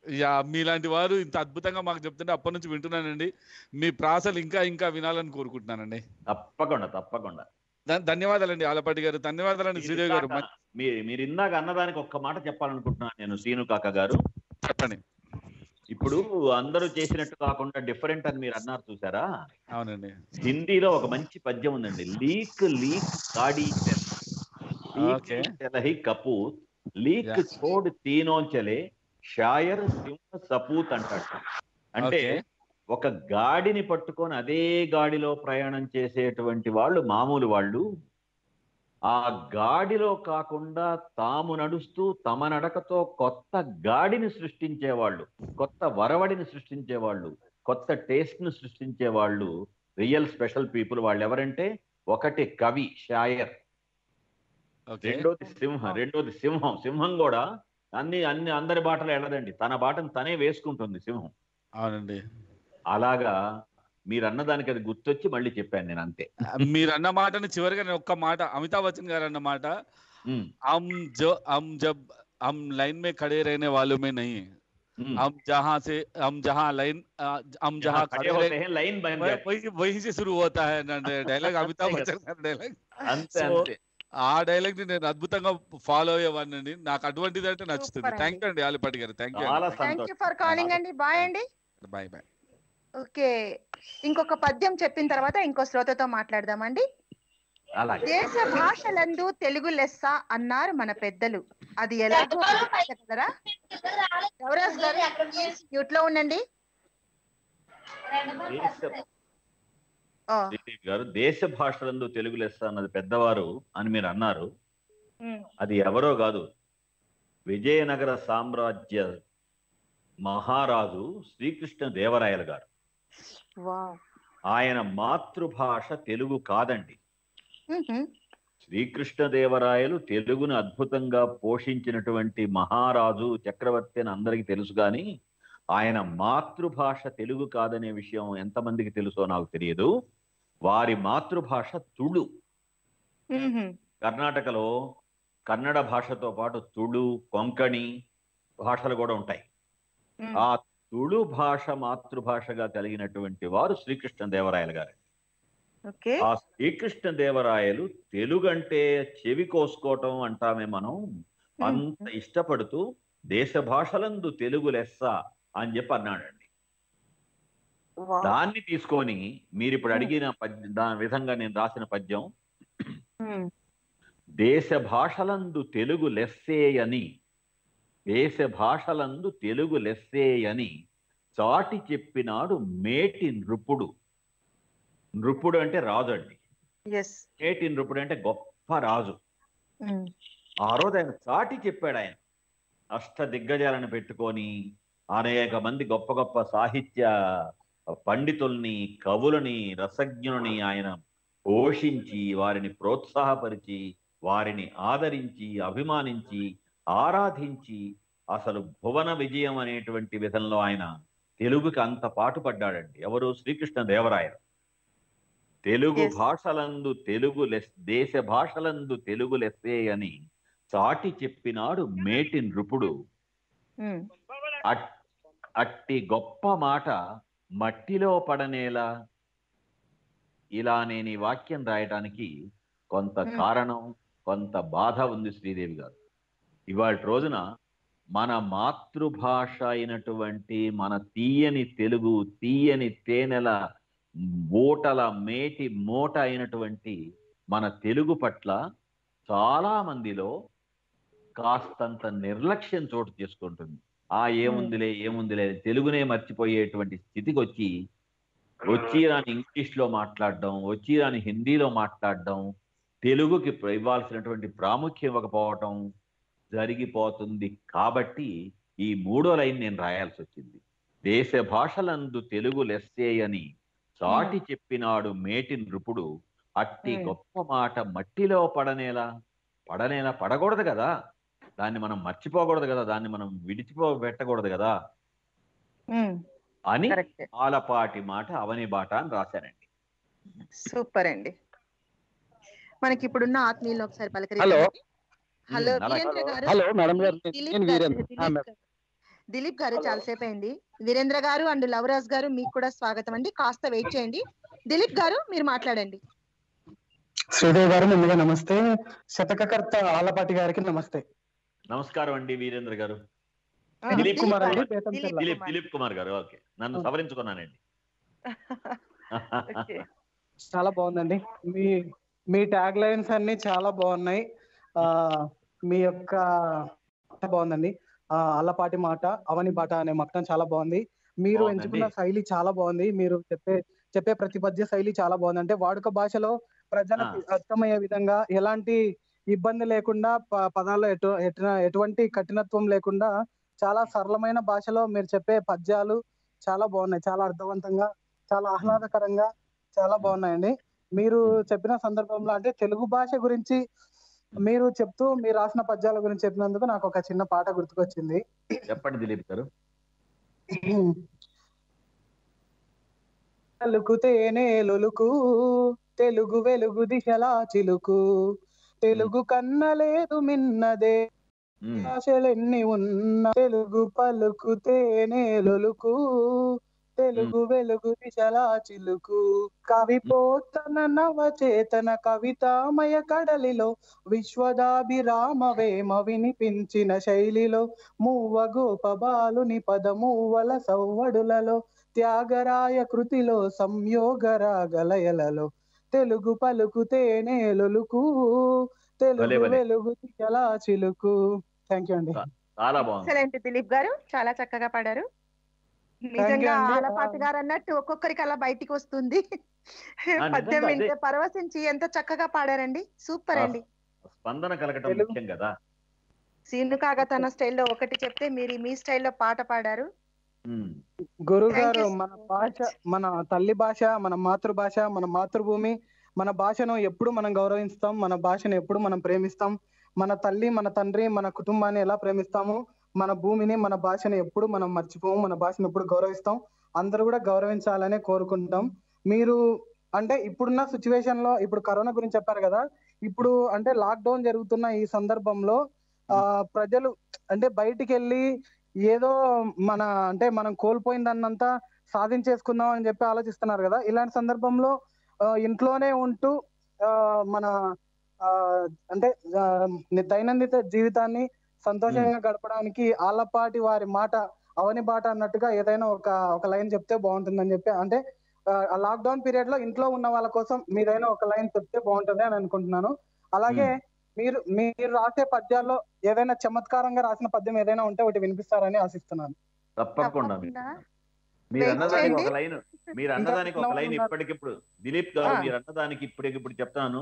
యా మీలాంటి వారు ఇంత అద్భుతంగా మాకు చెప్తుంటే అప్పటి నుంచి వింటున్నానండి మీ ప్రాసలు ఇంకా ఇంకా వినాలని కోరుకుంటున్నానండి తప్పకుండా తప్పకుండా ధ- ధన్యవాదాలండి ఆలపాటి గారు ధన్యవాదాలండి మీరు శ్రీదేవి గారు ఇందాక- మీ- మీరు ఇందాక అన్నదానికి ఒక్క మాట చెప్పాలనుకుంటున్నాను నేను సీను కాక గారు చెప్పండి ఇప్పుడు అందరూ చేసినట్టు కాకుండా డిఫరెంట్ అని మీరు అన్నారు చూసారా అవునండి హిందీలో ఒక మంచి పద్యం ఉందండి లీక్ లీక్ గాడి Okay. చలహి కపూత్ లీక్ Yeah. చోడ్ తీనో చలే షాయర్ సింహ సపూత్ అంటాడు అంటే Okay. ఒక గాడిని పట్టుకొని అదే గాడిలో ప్రయాణం చేసేటువంటి వాళ్ళు మామూలు వాళ్ళు ఆ గాడిలో కాకుండా తాము నడుస్తూ తమ నడకతో కొత్త గాడిని సృష్టించేవాళ్ళు కొత్త వరవడిని సృష్టించేవాళ్ళు కొత్త టేస్ట్ ను సృష్టించేవాళ్ళు రియల్ స్పెషల్ పీపుల్ వాళ్ళు ఎవరంటే ఒకటి కవి షాయర్ ఓకే రెండోది సింహం రెండోది సింహం సింహం కూడా అన్ని అన్ని అందరి బాటలు వెళ్ళదండి తన బాటను తనే వేసుకుంటుంది సింహం అవునండి అలాగా మీరు అన్నదానికి అది గుర్తొచ్చి మళ్ళీ చెప్పాను నేను అంతే మీరు అన్న మాటని చివరిగా నేను ఒక్క మాట అమితాబ్ బచ్చన్ గారు అన్న మాట ఉమ్, हम जो हम जब हम लाइन में खड़े रहने वालों में नहीं हैं ఉమ్. हम जहाँ से हम जहाँ लाइन अ, हम जहाँ जहाँ खड़े खड़े होते रहे हैं लाइन बन वही जाती वही- वहीं से शुरू होता है డైలాగ్ అమితాబ్ అంతే బచ్చన్ గారి డైలాగ్ है। అంతే So, అంతే ఆ డైలాగ్ ని నేను అద్భుతంగా ఫాలో అయ్యేవాడిని నాకు అటువంటిది అంటే నచ్చుతుంది Super థ్యాంక్ యూ అండి ఆలిపాటి గారు థ్యాంక్ యూ చాలా థ్యాంక్ యూ సంతోషం ఫర్ కాలింగ్ అండి బాయ్ అండి బాయ్ బాయ్ ఓకే ఇంకొక పద్యం చెప్పిన తర్వాత ఇంకో శ్రోతతో మాట్లాడదామండి అలాగే దేశ భాషలందు తెలుగు లెస్స అన్నారు మన పెద్దలు అది ఎలాగో చెప్పగలరా ఎవరాజ్ గారు మ్యూట్ లో ఉండండి దేశ ఓ, శ్రీదేవి గారు దేశ భాషలందు తెలుగు లెస్స అన్నది పెద్దవారు అని మీరు అన్నారు ఉమ్, అది ఎవరో కాదు విజయనగర సామ్రాజ్య మహారాజు శ్రీకృష్ణ దేవరాయలు గారు వావ్. ఆయన మాతృభాష తెలుగు కాదండి మ్హూ. శ్రీకృష్ణదేవరాయలు తెలుగును అద్భుతంగా పోషించినటువంటి మహారాజు చక్రవర్తి అని అందరికీ తెలుసు కానీ ఆయన మాతృభాష తెలుగు కాదనే విషయం ఎంతమందికి తెలుసో నాకు తెలియదు వారి మాతృభాష తుళు మ్హూ. కర్ణాటకలో కన్నడ భాషతో పాటు తుళు కొంకణి భాషలు కూడా ఉంటాయి మ్. ఆ తుళు భాష మాతృభాషగా కలిగినటువంటి వారు శ్రీకృష్ణదేవరాయలు గారు ఓకే ఆ శ్రీకృష్ణ దేవరాయలు తెలుగు అంటే చెవి కోసుకోవటం అంటామే మనం అంత ఇష్టపడుతూ దేశ భాషలందు తెలుగు లెస్స అని చెప్పి అన్నాడండి వావ్. దాన్ని తీసుకొని మీరు ఇప్పుడు అడిగిన పద్యం దాని విధంగా నేను రాసిన పద్యం మ్. దేశ భాషలందు తెలుగు లెస్సే అని దేశ భాషలందు తెలుగు లెస్సే అని చాటి చెప్పినాడు మేటి నృపుడు నృపుడు అంటే రాజు అండి ఎస్ మేటి నృపుడు అంటే గొప్ప రాజు మ్. ఆ రోజు ఆయన చాటి చెప్పాడు ఆయన అష్ట దిగ్గజాలను పెట్టుకొని అనేక మంది గొప్ప గొప్ప సాహిత్య పండితుల్ని కవులని రసజ్ఞులని ఆయన పోషించి వారిని ప్రోత్సాహపరిచి వారిని ఆదరించి అభిమానించి ఆరాధించి అసలు భువన విజయం అనేటువంటి విధంలో ఆయన తెలుగుకి అంత పాటుపడ్డాడండి ఎవరు శ్రీకృష్ణ దేవరాయలు తెలుగు Yes. భాషలందు తెలుగు లెస్ దేశ భాషలందు తెలుగు లెస్సే అని చాటి చెప్పినాడు మేటి నృపుడు మ్. అట్- అట్టి గొప్ప మాట మట్టిలో పడనేలా ఇలా నేను ఈ వాక్యం రాయడానికి కొంత Hmm. కారణం కొంత బాధ ఉంది శ్రీదేవి గారు ఇవాళ రోజున మన మాతృభాష అయినటువంటి మన తీయని తెలుగు తీయని తేనెల మూటల మేటి మూట అయినటువంటి మన తెలుగు పట్ల చాలా మందిలో కాస్తంత నిర్లక్ష్యం చోటు చేసుకుంటుంది ఆ ఏముందిలే ఏముందిలే తెలుగునే మర్చిపోయేటువంటి స్థితికి వచ్చి వచ్చి రాని ఇంగ్లీష్ లో మాట్లాడడం వచ్చి రాని హిందీలో మాట్లాడడం తెలుగుకి ఇవ్వాల్సినటువంటి ప్రాముఖ్యం ఇవ్వకపోవటం జరిగిపోతుంది కాబట్టి ఈ మూడో లైన్ నేను రాయాల్సి వచ్చింది దేశ భాషలందు తెలుగు లెస్సే అని చాటి చెప్పినాడు మేటి నృపుడు అట్టి Hmm. గొప్ప మాట మట్టిలో పడనేలా పడనేలా పడకూడదు కదా దాన్ని మనం మర్చిపోకూడదు కదా దాన్ని మనం విడిచిపో పెట్టకూడదు కదా మ్. అని కరెక్ట్ ఆలపాటి మాట అవని బాట అని రాశానండి సూపర్ అండి మనకి ఇప్పుడున్న ఆత్మీయులు ఒకసారి పలకరి హలో. హలో అలాగే. వీరేంద్ర గారు హలో మేడం గారు దిలీప్ నేను గారు, వీరేంద్ర దిలీప్ ఆ, మేడం. గారు. దిలీప్ గారు చాలాసేపు అయింది వీరేంద్ర గారు అండ్ లవరాజ్ గారు మీకు కూడా స్వాగతం అండి కాస్త వెయిట్ చేయండి దిలీప్ గారు మీరు మాట్లాడండి శ్రీదేవి గారు ముందుగా నమస్తే శతకకర్త ఆలపాటి గారికి నమస్తే నమస్కారం అండి వీరేంద్ర గారు ఆ, దిలీప్ కుమార్ గారు, అండి, బేతంచెర్ల. దిలీప్ దిలీప్ కుమార్. దిలీప్ కుమార్ గారు ఓకే నన్ను ఆ. సవరించుకున్నానండి ఓకే. చాలా బాగుందండి మీ మీ ట్యాగ్ లైన్స్ అన్ని చాలా బాగున్నాయి ఆ మీ యొక్క బాగుందండి ఆ అల్లపాటి మాట అవని బాట అనే మట్టం చాలా బాగుంది మీరు బాగుందండి. ఎంచుకున్న శైలి చాలా బాగుంది మీరు చెప్పే చెప్పే ప్రతిపద్య శైలి చాలా బాగుంది అంటే వాడుక భాషలో ప్రజలకు అర్థమయ్యే విధంగా ఎలాంటి ఇబ్బంది లేకుండా ప- పదాల్లో ఎటు ఎటు- ఎటువంటి కఠినత్వం లేకుండా చాలా సరళమైన భాషలో మీరు చెప్పే పద్యాలు చాలా బాగున్నాయి చాలా అర్థవంతంగా చాలా ఆహ్లాదకరంగా చాలా బాగున్నాయండి మీరు చెప్పిన సందర్భంలో అంటే తెలుగు భాష గురించి మీరు చెప్తూ మీరు రాసిన పద్యాల గురించి చెప్పినందుకు నాకు ఒక చిన్న పాట గుర్తుకొచ్చింది చెప్పండి దిలీప్ గారు పలుకుతేనే లొలుకు తెలుగు వెలుగు దిశలా చిలుకు తెలుగు కన్నలేదు మిన్నదే ఉమ్, భాషలెన్ని ఉన్న తెలుగు పలుకుతేనే లొలుకు తెలుగు వెలుగు దిశలా చిలుకు కవి పోతన నవచేతన కవితామయ కడలిలో విశ్వదాభిరామ వేమ వినిపించిన శైలిలో మూవ గోపబాలుని పదమూవల సవ్వడులలో త్యాగరాయ కృతిలో సంయోగ రాగలయలలో తెలుగు పలుకుతేనే లొలుకు తెలుగు భలే, భలే. వెలుగు దిశలా చిలుకు థ్యాంక్ యూ అండి చాలా బాగుంది ఎక్సలెంట్ దిలీప్ గారు చాలా చక్కగా పాడారు you నిజంగా అండి. ఆలపాటి గారు అన్నట్టు ఒక్కొక్కరికి అలా బయటికి వస్తుంది నిజంగా పద్యం అదే. వింటే పరవశించి ఎంత చక్కగా పాడారండి సూపర్ అండి స్పందన కలగటం తెలుగు- ముఖ్యం కదా సీను కాగా తన స్టైల్లో ఒకటి చెప్తే మీరు మీ స్టైల్లో పాట పాడారు ఉమ్, గురువు Thank గారు you so మన much. భాష మన తల్లి భాష మన మాతృభాష మన మాతృభూమి మన భాషను ఎప్పుడు మనం గౌరవిస్తాం మన భాషను ఎప్పుడు మనం ప్రేమిస్తాం మన తల్లి మన తండ్రి మన కుటుంబాన్ని ఎలా ప్రేమిస్తాము మన భూమిని మన భాషను ఎప్పుడు మనం మర్చిపోము మన భాషను ఎప్పుడు గౌరవిస్తాం అందరూ కూడా గౌరవించాలనే కోరుకుంటాం మీరు అంటే ఇప్పుడున్న సిచ్యువేషన్ లో ఇప్పుడు కరోనా గురించి చెప్పారు కదా ఇప్పుడు అంటే లాక్డౌన్ జరుగుతున్న ఈ సందర్భంలో ఆ ప్రజలు అంటే బయటికి వెళ్ళి ఏదో మన అంటే మనం కోల్పోయిందన్నంతా సాధించేసుకుందాం అని చెప్పి ఆలోచిస్తున్నారు కదా ఇలాంటి సందర్భంలో ఆ, ఇంట్లోనే ఉంటూ ఆ, మన ఆ, అంటే ఆ, ని- దైనందిన జీవితాన్ని సంతోషంగా గడపడానికి ఆలపాటి వారి మాట అవని బాట అన్నట్టుగా ఏదైనా ఒక ఒక లైన్ చెప్తే బాగుంటుందని చెప్పి అంటే లాక్డౌన్ పీరియడ్ లో ఇంట్లో ఉన్న వాళ్ళ కోసం మీదైనా ఒక లైన్ చెప్తే బాగుంటుంది అని అనుకుంటున్నాను అలాగే మీరు మీరు రాసే పద్యాల్లో ఏదైనా చమత్కారంగా రాసిన పద్యం ఏదైనా ఉంటే ఒకటి వినిపిస్తారని ఆశిస్తున్నాను తప్పకుండా తప్పకుండా. మీరు Wait అన్నదానికి ఒక చేయండి. లైన్ మీరు అన్నదానికి ఒక లైన్ ఉన్నారు. ఇప్పటికిప్పుడు దిలీప్ గారు ఆ. మీరు అన్నదానికి ఇప్పటికిప్పుడు చెప్తాను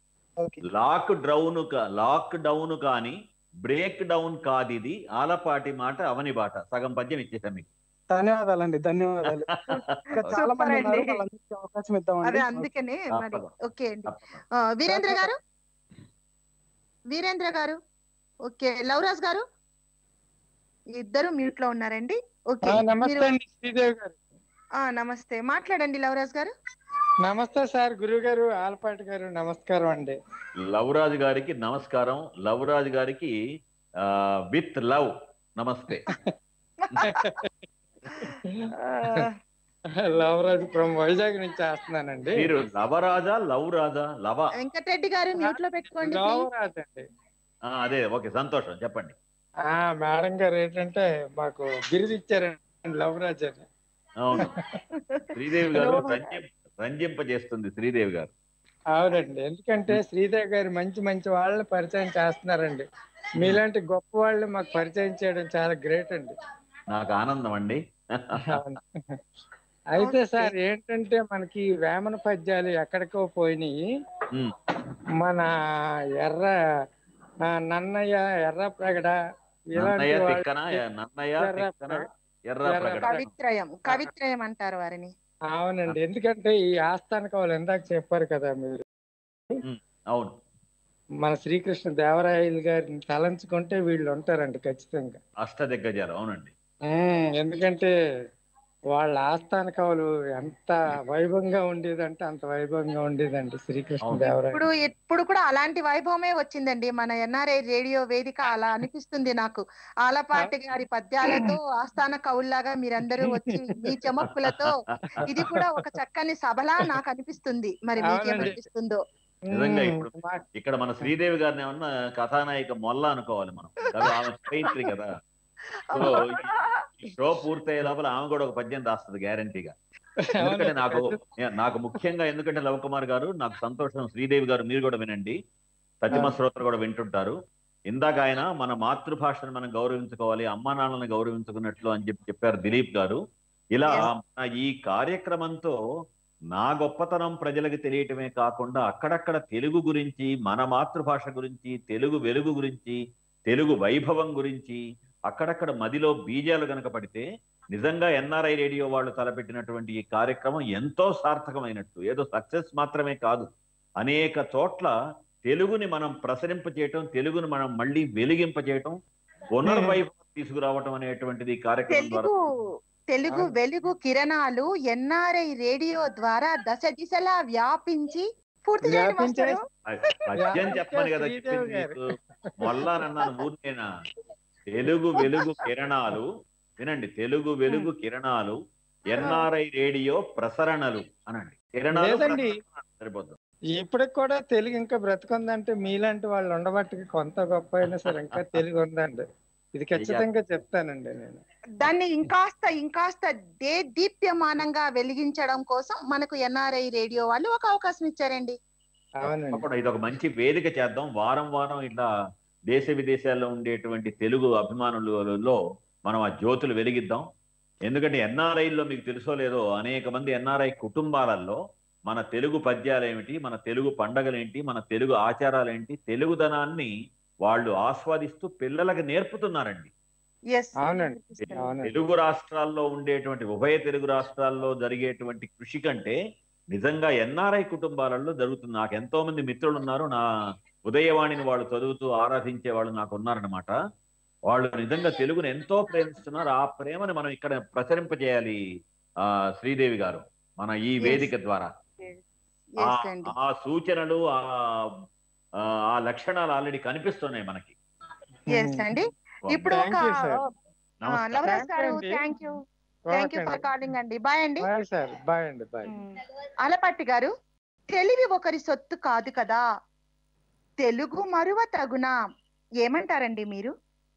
okay lock down lock down కాని బ్రేక్ డౌన్ కాదు ఇది ఆలపాటి మాట అవని బాట సగం పద్యం ఇచ్చేసాం మీకు ధన్యవాదాలండి ధన్యవాదాలు ఇంకా చాలా Super మంది ఉన్నారు అండి. వాళ్ళందరికీ అవకాశం ఇద్దామండి అదే అందుకనే మరి తప్పదు. ఓకే అండి తప్పకుండా. ఆ, వీరేంద్ర గారు వీరేంద్ర గారు ఓకే లవరాజ్ గారు ఇద్దరు మ్యూట్ లో ఉన్నారండి ఓకే నమస్తే మీరు అండి శ్రీదేవి గారు ఆ, నమస్తే మాట్లాడండి లవరాజ్ గారు నమస్తే సార్ గురువు గారు ఆలపాటి గారు నమస్కారం అండి లవరాజు గారికి నమస్కారం లవరాజు గారికి విత్ లవ్ నమస్తే లవరాజు ఫ్రమ్ వైజాగ్ నుంచి చేస్తున్నానండి మీరు లవరాజా లవ్ రాజా లవ వెంకటరెడ్డి గారు మ్యూట్ లో పెట్టుకోండి please. లవరాజు అండి ఆ, అదే ఓకే సంతోషం చెప్పండి ఆ మేడం గారు ఏంటంటే మాకు బిరుదు ఇచ్చారండి లవరాజ్ అని అవును శ్రీదేవి గారు రంజిం రంజింపజేస్తుంది శ్రీదేవి గారు అవునండి ఎందుకంటే శ్రీదేవి గారు మంచి మంచి వాళ్ళని పరిచయం చేస్తున్నారండి మీలాంటి గొప్ప వాళ్ళు మాకు పరిచయం చేయడం చాలా గ్రేట్ అండి నాకు ఆనందం అండి అవును. అయితే Okay. సార్ ఏంటంటే మనకి వేమన పద్యాలు ఎక్కడికో పోయినాయి ఉమ్, మన ఎర్ర ఆ, నన్నయ్య ఎర్ర ప్రగడ ఇలాంటి నన్నయ్య వాళ్ళు తిక్కన నన్నయ్య ఎర్ర తిక్కన ప్రగడ. ఎర్ర ఎర్ర ప్రకటన కవిత్రయం కవిత్రయం అంటారు వారిని అవునండి ఎందుకంటే ఈ ఆస్థాన కవులు ఇందాక చెప్పారు కదా మీరు అవును మన శ్రీకృష్ణ దేవరాయలు గారిని తలంచుకుంటే వీళ్ళు ఉంటారండి ఖచ్చితంగా అష్టదిగ్గజాలు అవునండి ఉమ్, ఎందుకంటే వాళ్ళ ఆస్థాన కవులు ఎంత వైభవంగా ఉండేదంటే అంత వైభవంగా ఉండేదండి శ్రీకృష్ణదేవరాయ ఇప్పుడు ఇప్పుడు కూడా అలాంటి వైభవమే వచ్చిందండి మన ఎన్ఆర్ఐ రేడియో వేదిక అలా అనిపిస్తుంది నాకు ఆలపాటి గారి పద్యాలతో ఆస్థాన కవుల్లాగా మీరందరూ వచ్చి మీ చమక్కులతో ఇది కూడా ఒక చక్కని సభలా నాకు అనిపిస్తుంది మరి అవునండి. మీకేమనిపిస్తుందో నిజంగా ఉమ్, ఇప్పుడు మా- ఇక్కడ మన శ్రీదేవి గారిని ఏమన్నా కథానాయిక మొల్ల అనుకోవాలి మనం కదా ఆమె స్పైత్రి కదా సో ఈ షో పూర్తయ్యే లోపల ఆమె కూడా ఒక పద్యం రాస్తుంది గ్యారంటీగా ఎందుకంటే నాకు నాకు ముఖ్యంగా ఎందుకంటే లవ్ కుమార్ గారు నాకు సంతోషం శ్రీదేవి గారు మీరు కూడా వినండి సత్యమ శ్రోతలు కూడా వింటుంటారు ఇందాక ఆయన మన మాతృభాషను మనం గౌరవించుకోవాలి అమ్మా నాన్నలను గౌరవించుకున్నట్లు అని చెప్పి చెప్పారు దిలీప్ గారు ఇలా Yes. మన ఈ కార్యక్రమంతో నా గొప్పతనం ప్రజలకు తెలియటమే కాకుండా అక్కడక్కడ తెలుగు గురించి మన మాతృభాష గురించి తెలుగు వెలుగు గురించి తెలుగు వైభవం గురించి అక్కడక్కడ మదిలో బీజాలు గనక పడితే నిజంగా ఎన్ఆర్ఐ రేడియో వాళ్ళు తలపెట్టినటువంటి ఈ కార్యక్రమం ఎంతో సార్థకమైనట్టు ఏదో సక్సెస్ మాత్రమే కాదు అనేక చోట్ల తెలుగుని మనం ప్రసరింపచేయటం తెలుగుని మనం మళ్ళీ వెలిగింపచేయటం పునర్వైభవం తీసుకురావటం అనేటువంటిది ఈ కార్యక్రమం ద్వారా తెలుగు తెలుగు అవును. వెలుగు కిరణాలు ఎన్ఆర్ఐ రేడియో ద్వారా దశ దిశలా వ్యాపించి పూర్తి చేయండి వ్యాపించే- మాస్టారు. పద్యం చెప్పమని కదా శ్రీదేవి చెప్పింది గారు. నీకు మొల్లానన్నాను ఊరికేనా తెలుగు వెలుగు కిరణాలు వినండి తెలుగు వెలుగు కిరణాలు ఎన్ఆర్ఐ రేడియో ప్రసరణలు అనండి కిరణాలు లేదండి. ప్రసరణలు సరిపోతుంది ఇప్పటికి కూడా తెలుగు ఇంకా బ్రతుకుందంటే మీలాంటి వాళ్ళు ఉండబట్టి కొంత గొప్ప అయినా సరే ఇంకా తెలుగు ఉందండి ఇది ఖచ్చితంగా చెప్తానండి నేను దాన్ని ఇంకాస్త ఇంకాస్త దే దీప్యమానంగా వెలిగించడం కోసం మనకు ఎన్ఆర్ఐ రేడియో వాళ్ళు ఒక అవకాశం ఇచ్చారండి అవునండి తప్పకుండా ఇది ఒక మంచి వేదిక చేద్దాం వారం వారం ఇట్లా దేశ విదేశాల్లో ఉండేటువంటి తెలుగు అభిమానులలో మనం ఆ జ్యోతులు వెలిగిద్దాం ఎందుకంటే ఎన్ఆర్ఐల్లో మీకు తెలుసో లేదో అనేక మంది ఎన్ఆర్ఐ కుటుంబాలలో మన తెలుగు పద్యాలేమిటి మన తెలుగు పండగలేంటి మన తెలుగు ఆచారాలేంటి తెలుగుదనాన్ని వాళ్ళు ఆస్వాదిస్తూ పిల్లలకు నేర్పుతున్నారండి ఎస్ అవునండి. అవునండి తెలుగు రాష్ట్రాల్లో ఉండేటువంటి ఉభయ తెలుగు రాష్ట్రాల్లో జరిగేటువంటి కృషి కంటే నిజంగా ఎన్ఆర్ఐ కుటుంబాలలో జరుగుతుంది నాకు ఎంతో మంది మిత్రులు ఉన్నారు నా ఉదయవాణిని వాళ్ళు చదువుతూ ఆరాధించే వాళ్ళు నాకు ఉన్నారనమాట వాళ్ళు నిజంగా తెలుగుని ఎంతో ప్రేమిస్తున్నారు ఆ ప్రేమని మనం ఇక్కడ ప్రసరింపజేయాలి ఆ శ్రీదేవి గారు మన ఈ Yes. వేదిక ద్వారా ఆ ఎస్ అండి ఆ సూచనలు ఆ ఆ ఆ లక్షణాలు ఆల్రెడీ కనిపిస్తున్నాయి మనకి ఎస్ అండి ఇప్పుడు ఒక Thank you, sir. నమస్కారం. లవరస్ Thank you గారు అండి. Thank you thank you for calling అండి బాయ్ అండి బాయ్ సార్ బాయ్ అండి బాయ్ అలపట్టి గారు తెలివి ఒకరి సొత్తు కాదు కదా తెలుగు మరువ తగునా ఏమంటారండి మీరు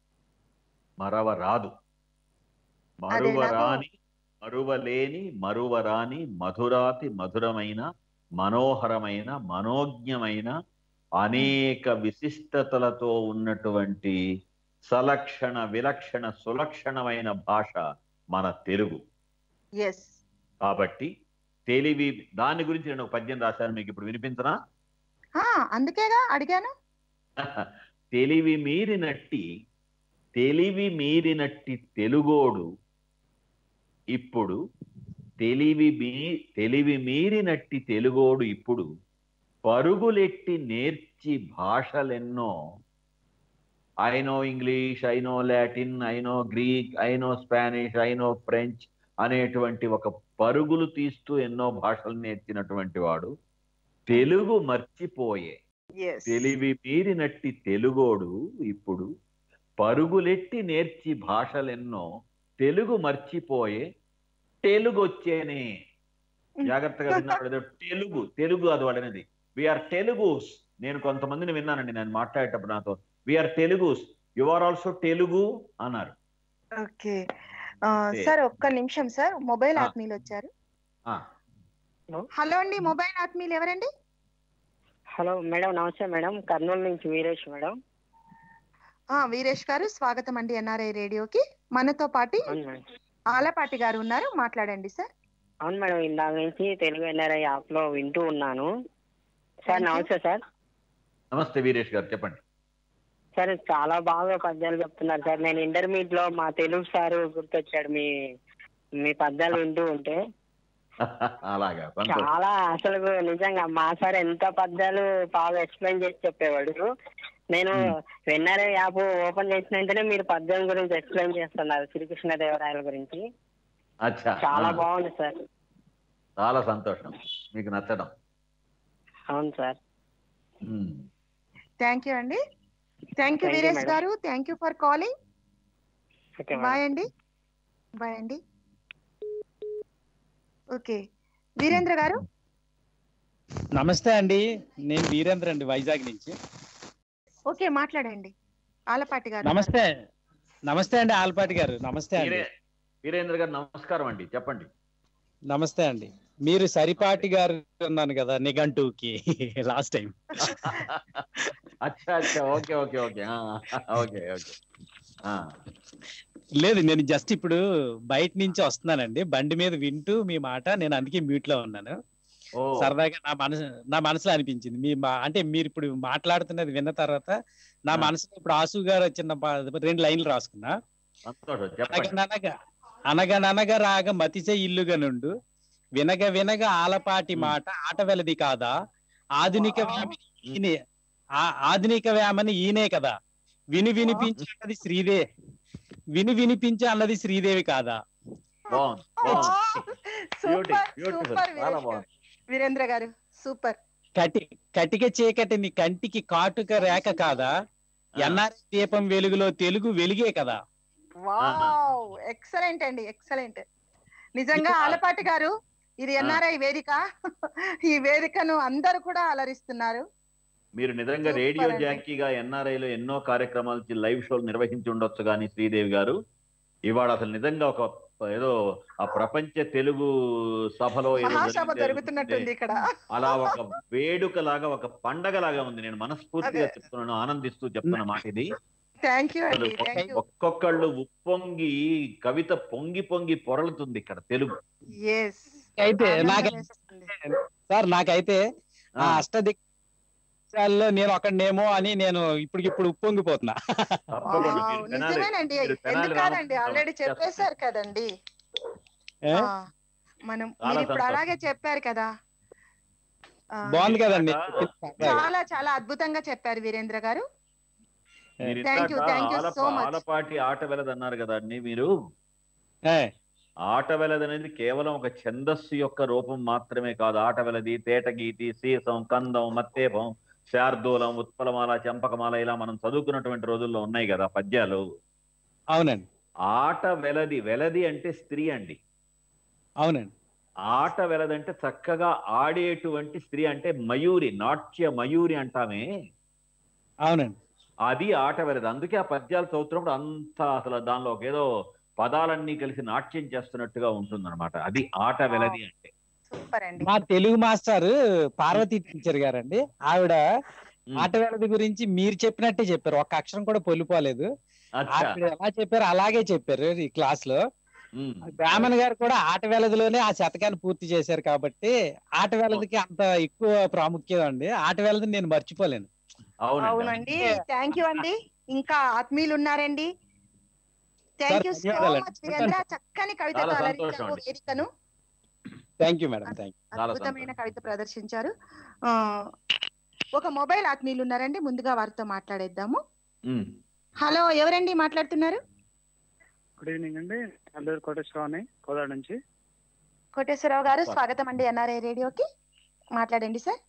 మరవరాదు అదెలాగో? మరువరాని మరువలేని మరువరాని మధురాతి మధురమైన మనోహరమైన మనోజ్ఞమైన అనేక విశిష్టతలతో ఉన్నటువంటి సలక్షణ విలక్షణ సులక్షణమైన భాష మన తెలుగు ఎస్ కాబట్టి తెలివి దాని గురించి నేను ఒక పద్యం రాశాను మీకు ఇప్పుడు వినిపించనా అందుకేగా అడిగాను తెలివి మీరినట్టి తెలివి మీరినట్టి తెలుగోడు ఇప్పుడు తెలివి మీ తెలివి మీరినట్టి తెలుగోడు ఇప్పుడు పరుగులెట్టి నేర్చి భాషలెన్నో I know English I know Latin I know Greek I know Spanish I know French అనేటువంటి ఒక పరుగులు తీస్తూ ఎన్నో భాషలు నేర్చినటువంటి వాడు తెలుగు మర్చిపోయే ఎస్ తెలివి మీరినట్టి తెలుగోడు ఇప్పుడు పరుగులెట్టి నేర్చి భాషలెన్నో తెలుగు మర్చిపోయే తెలుగు వచ్చేనే జాగ్రత్తగా విన్నాడు ఏదో తెలుగు తెలుగు అది వాడనేది విఆర్ తెలుగుస్ నేను కొంతమందిని విన్నానండి నేను మాట్లాడేటప్పుడు నాతో we are Telugus you are also Telugu అన్నారు ఓకే ఏ. సార్ ఒక్క నిమిషం సార్ మొబైల్ ఆ. ఆత్మీయులు వచ్చారు ఆ, హలో అండి మొబైల్ ఆత్మీయులు ఎవరండి హలో మేడం నమస్తే మేడం కర్నూలు నుంచి వీరేష్ మేడం ఆ వీరేష్ గారు స్వాగతం అండి ఎన్ఆర్ఐ రేడియోకి మనతో పాటు అవును మేడం ఆలపాటి గారు ఉన్నారు మాట్లాడండి సార్ అవును మేడం ఇందాక నుంచి తెలుగు ఎన్ఆర్ఐ యాప్ లో వింటూ ఉన్నాను సార్ Thank you. నమస్తే సార్ నమస్తే వీరేష్ గారు చెప్పండి సార్ చాలా బాగా పద్యాలు చెప్తున్నారు సార్ నేను ఇంటర్మీడియట్ లో మా తెలుగు సార్ గుర్తొచ్చాడు మీ మీ పద్యాలు వింటూ ఉంటే అలాగా సంతోషం చాలా అసలు నిజంగా మా సార్ ఎంత పద్యాలు బాగా ఎక్స్ప్లెయిన్ చేసి చెప్పేవాడు నేను Hmm. ఎన్ఆర్ఐ యాప్ ఓపెన్ చేసిన వెంటనే మీరు పద్యం గురించి ఎక్స్ప్లెయిన్ చేస్తున్నారు శ్రీకృష్ణదేవరాయల గురించి అచ్చా చాలా ఆ, బాగుంది సార్ చాలా సంతోషం మీకు నచ్చడం అవును సార్ ఉమ్. థ్యాంక్ యూ అండి thank you Thank you, Veeresh madam. గారు thank you for calling okay bye అండి బాయ్ అండి ఓకే వీరేంద్ర గారు నమస్తే అండి నేను వీరేంద్ర అండి వైజాగ్ నుంచి ఓకే మాట్లాడండి ఆలపాటి గారు నమస్తే నమస్తే అండి ఆల్పాటి గారు నమస్తే అండి వీరే- వీరేంద్ర గారు నమస్కారం అండి చెప్పండి నమస్తే అండి మీరు సరిపాటి గారు అన్నాను కదా నిఘంటువుకి లాస్ట్ టైం అచ్చా అచ్చా ఓకే ఓకే ఓకే ఆ, ఓకే ఓకే ఆ, లేదు నేను జస్ట్ ఇప్పుడు బయట నుంచి వస్తున్నానండి బండి మీద వింటూ మీ మాట నేను అందుకే మ్యూట్ లో ఉన్నాను ఓ సరదాగా నా మనసు నా మనసులో అనిపించింది మీ మా- అంటే మీరు ఇప్పుడు మాట్లాడుతున్నది విన్న తర్వాత నా ఆ. మనసులో ఇప్పుడు ఆసు గారు చిన్న పా- రెండు లైన్లు రాసుకున్నా సంతోషం చెప్పండి అనగననగా అనగననగ రాగ మతిసే ఇల్లుగా నుండు వినగ వినగ ఆలపాటి మ్. మాట ఆట వెలది కాదా ఆధునిక వేమని ఈయనే ఆ- ఆధునిక వేమని ఈయనే కదా విని వినిపించి అన్నది శ్రీదే విని వినిపించి అన్నది శ్రీదేవి కాదా బాగుంది బాగుంది సూపర్ Beautiful, సూపర్ చాలా బాగుంది. వీరేంద్ర గారు సూపర్ కటి కటిక చీకటిని కంటికి కాటుక రేఖ కాదా ఎన్ఆర్ దీపం వెలుగులో తెలుగు వెలిగే కదా వావ్ ఎక్సలెంట్ అండి ఎక్సలెంట్ నిజంగా ఆలపాటి గారు ఇది ఎన్ఆర్ఐ వేదిక ఈ వేదికను అందరూ కూడా అలరిస్తున్నారు మీరు నిజంగా Super రేడియో అండి. జాకీగా ఎన్ఆర్ఐ లో ఎన్నో కార్యక్రమాలు లైవ్ షోలు నిర్వహించి ఉండొచ్చు కానీ శ్రీదేవి గారు ఇవాళ అసలు నిజంగా ఒక ఏదో ఆ ప్రపంచ తెలుగు సభలో ఏదో మహాసభ జరిగితే జరుగుతున్నట్టుంది ఇక్కడ అలా ఒక వేడుక లాగా ఒక పండగ లాగా ఉంది నేను మనస్ఫూర్తిగా అదే. చెప్తున్నాను ఆనందిస్తూ చెప్తున్న మాట ఇది థ్యాంక్ యూ అసలు అండి థ్యాంక్ యూ ఒక్కొక్కళ్ళు ఉప్పొంగి కవిత పొంగి పొంగి పొరలుతుంది ఇక్కడ తెలుగు ఎస్ అయితే నాకు సార్ నాకైతే ఆ ఆ, అష్టదిక్పాల్లో నేను ఒకనేమో అని నేను ఇప్పటికిప్పుడు ఉప్పొంగిపోతున్నా తప్పకుండా వావ్, మీరు తెనాలి- నిజమేనండి మీరు తెనాలి ఎందుకు కాదండి రామకృష్ణ ఆల్రెడీ చేస్తారు. చెప్పేశారు కదండి ఏ? ఆ, మనం చాలా మీరు ఇప్పుడు సంతోషం. అలాగే చెప్పారు కదా ఆ, బాగుంది కదండి చాలా చాలా అద్భుతంగా చెప్పారు వీరేంద్ర గారు మీరు Thank you, ఇందాక thank you ఆలప- so much. Alapati ఆట వెలదన్నారు కదా అండి మీరు ఏ, ఆట వెలది అనేది కేవలం ఒక ఛందస్సు యొక్క రూపం మాత్రమే కాదు ఆట వెలది తేటగీతి సీసం కందం మత్తేపం శార్దూలం ఉత్పలమాల చంపకమాల ఇలా మనం చదువుకున్నటువంటి రోజుల్లో ఉన్నాయి కదా పద్యాలు అవునండి ఆట వెలది వెలది అంటే స్త్రీ అండి అవునండి ఆట వెలదంటే చక్కగా ఆడేటువంటి స్త్రీ అంటే మయూరి నాట్య మయూరి అంటామే అవునండి అది ఆట వెలది అందుకే ఆ పద్యాలు చదువుతున్నప్పుడు అంత అసలు దానిలో ఒక ఏదో పదాలన్నీ కలిసి నాట్యం చేస్తున్నట్టుగా ఉంటుందన్నమాట అది ఆట వెలది అంటే సూపర్ అండి మా తెలుగు మాస్టర్ పార్వతి టీచర్ గారండి ఆవిడ ఉమ్. ఆటవేళది గురించి మీరు చెప్పినట్టే చెప్పారు ఒక్క అక్షరం కూడా పొల్లిపోలేదు అచ్చా ఆవిడ ఎలా చెప్పారు అలాగే చెప్పారు ఈ క్లాస్ లో ఉమ్. బ్రాహ్మణ్ గారు కూడా ఆట వేలదిలోనే ఆ శతకాన్ని పూర్తి చేశారు కాబట్టి ఆట వేలదికి అంత ఎక్కువ ప్రాముఖ్యత అండి ఆట వేలది నేను మర్చిపోలేను అవునండి అవునండి థ్యాంక్ యూ అండి ఇంకా ఆత్మీయులు ఉన్నారండి థ్యాంక్ యూ సో ధన్యవాదాలండి. మచ్ వీరేంద్ర చక్కని కవితతో చాలా అలరించారు సంతోషం అండి. వేదికను థ్యాంక్ యూ మేడం థ్యాంక్ చాలా అద్భుతమైన కవిత ప్రదర్శించారు ఆ, ఒక మొబైల్ ఆత్మీయులు ఉన్నారండి ముందుగా వారితో మాట్లాడేద్దాము ఉమ్. హలో ఎవరండి మాట్లాడుతున్నారు గుడ్ ఈవినింగ్ అండి అల్లూరు కోటేశ్వరరావుని కోదాడ నుంచి కోటేశ్వరరావు గారు స్వాగతం అండి ఎన్ఆర్ఐ రేడియోకి మాట్లాడండి సార్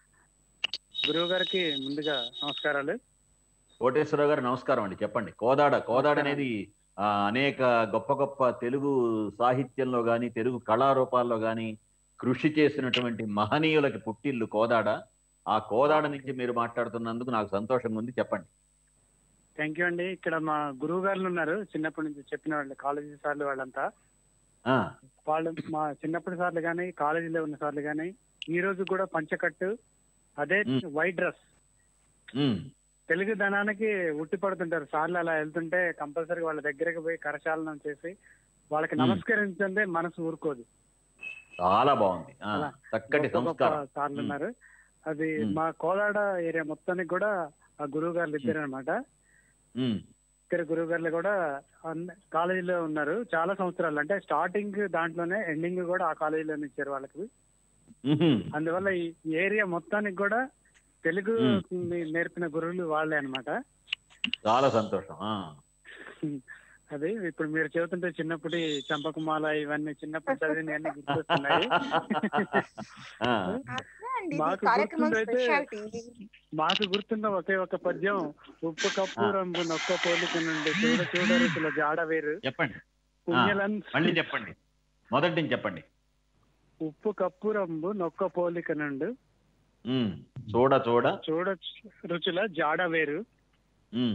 గురువు గారికి ముందుగా నమస్కారాలు కోటేశ్వరరావు గారు నమస్కారం అండి చెప్పండి కోదాడ కోదాడ అనేది ఆ, అనేక గొప్ప గొప్ప తెలుగు సాహిత్యంలో గాని తెలుగు కళారూపాల్లో గాని కృషి చేసినటువంటి మహనీయులకి పుట్టిల్లు కోదాడ ఆ కోదాడ నుంచి మీరు మాట్లాడుతున్నందుకు నాకు సంతోషంగా ఉంది చెప్పండి థ్యాంక్ యూ అండి ఇక్కడ మా గురువు గారు ఉన్నారు చిన్నప్పటి నుంచి చెప్పిన వాళ్ళు కాలేజీ సార్లు వాళ్ళంతా ఆ, వాళ్ళు మా చిన్నప్పటి సార్లు కానీ కాలేజీలో ఉన్న సార్లు కానీ ఈ రోజు కూడా పంచకట్టు అదే మ్. వైట్ డ్రెస్ ఉమ్, తెలుగు ధనానికి ఉట్టి పడుతుంటారు సార్లు అలా వెళ్తుంటే కంపల్సరీ వాళ్ళ దగ్గరికి పోయి కరచాలనం చేసి వాళ్ళకి మ్. నమస్కరించండి మనసు ఊరుకోదు చాలా బాగుంది ఆ, అలా చక్కటి గొప్ప గొప్ప సంస్కారం సార్లు మ్. ఉన్నారు అది మ్. మా కోలాడ ఏరియా మొత్తానికి కూడా ఆ గురువు గారు ఇద్దరు అనమాట ఉమ్, ఇద్దరు గురువు గారులు కూడా అన్ని- కాలేజీలో ఉన్నారు చాలా సంవత్సరాలు అంటే స్టార్టింగ్ దాంట్లోనే ఎండింగ్ కూడా ఆ కాలేజీలోనే ఇచ్చారు వాళ్ళకి ఉహుం, అందువల్ల ఈ ఏరియా మొత్తానికి కూడా తెలుగు మ్. ని నేర్పిన గురువులు వాళ్ళే అన్నమాట చాలా సంతోషం ఆ, అది ఇప్పుడు మీరు చెబుతుంటే చిన్నప్పటి చంపకమాల ఇవన్నీ చిన్నప్పుడు చదివిన అన్ని గుర్తొస్తున్నాయి ఆ, అదే అండి ఇది మాకు కార్యక్రమం గుర్తుందైతే స్పెషాలిటీ మాకు గుర్తున్న ఒకే ఒక పద్యం ఉప్పు కప్పు రంగు నొక్క పోలిక నుండి చూడ చూడ రుచుల జాడ వేరు చెప్పండి పుణ్యలన్ మళ్ళీ చెప్పండి మొదటి నుంచి చెప్పండి ఉప్పు కప్పు రంగు నొక్క పోలిక నుండి ఉమ్, చూడ చూడ చూడ రుచుల జాడ వేరు ఉమ్,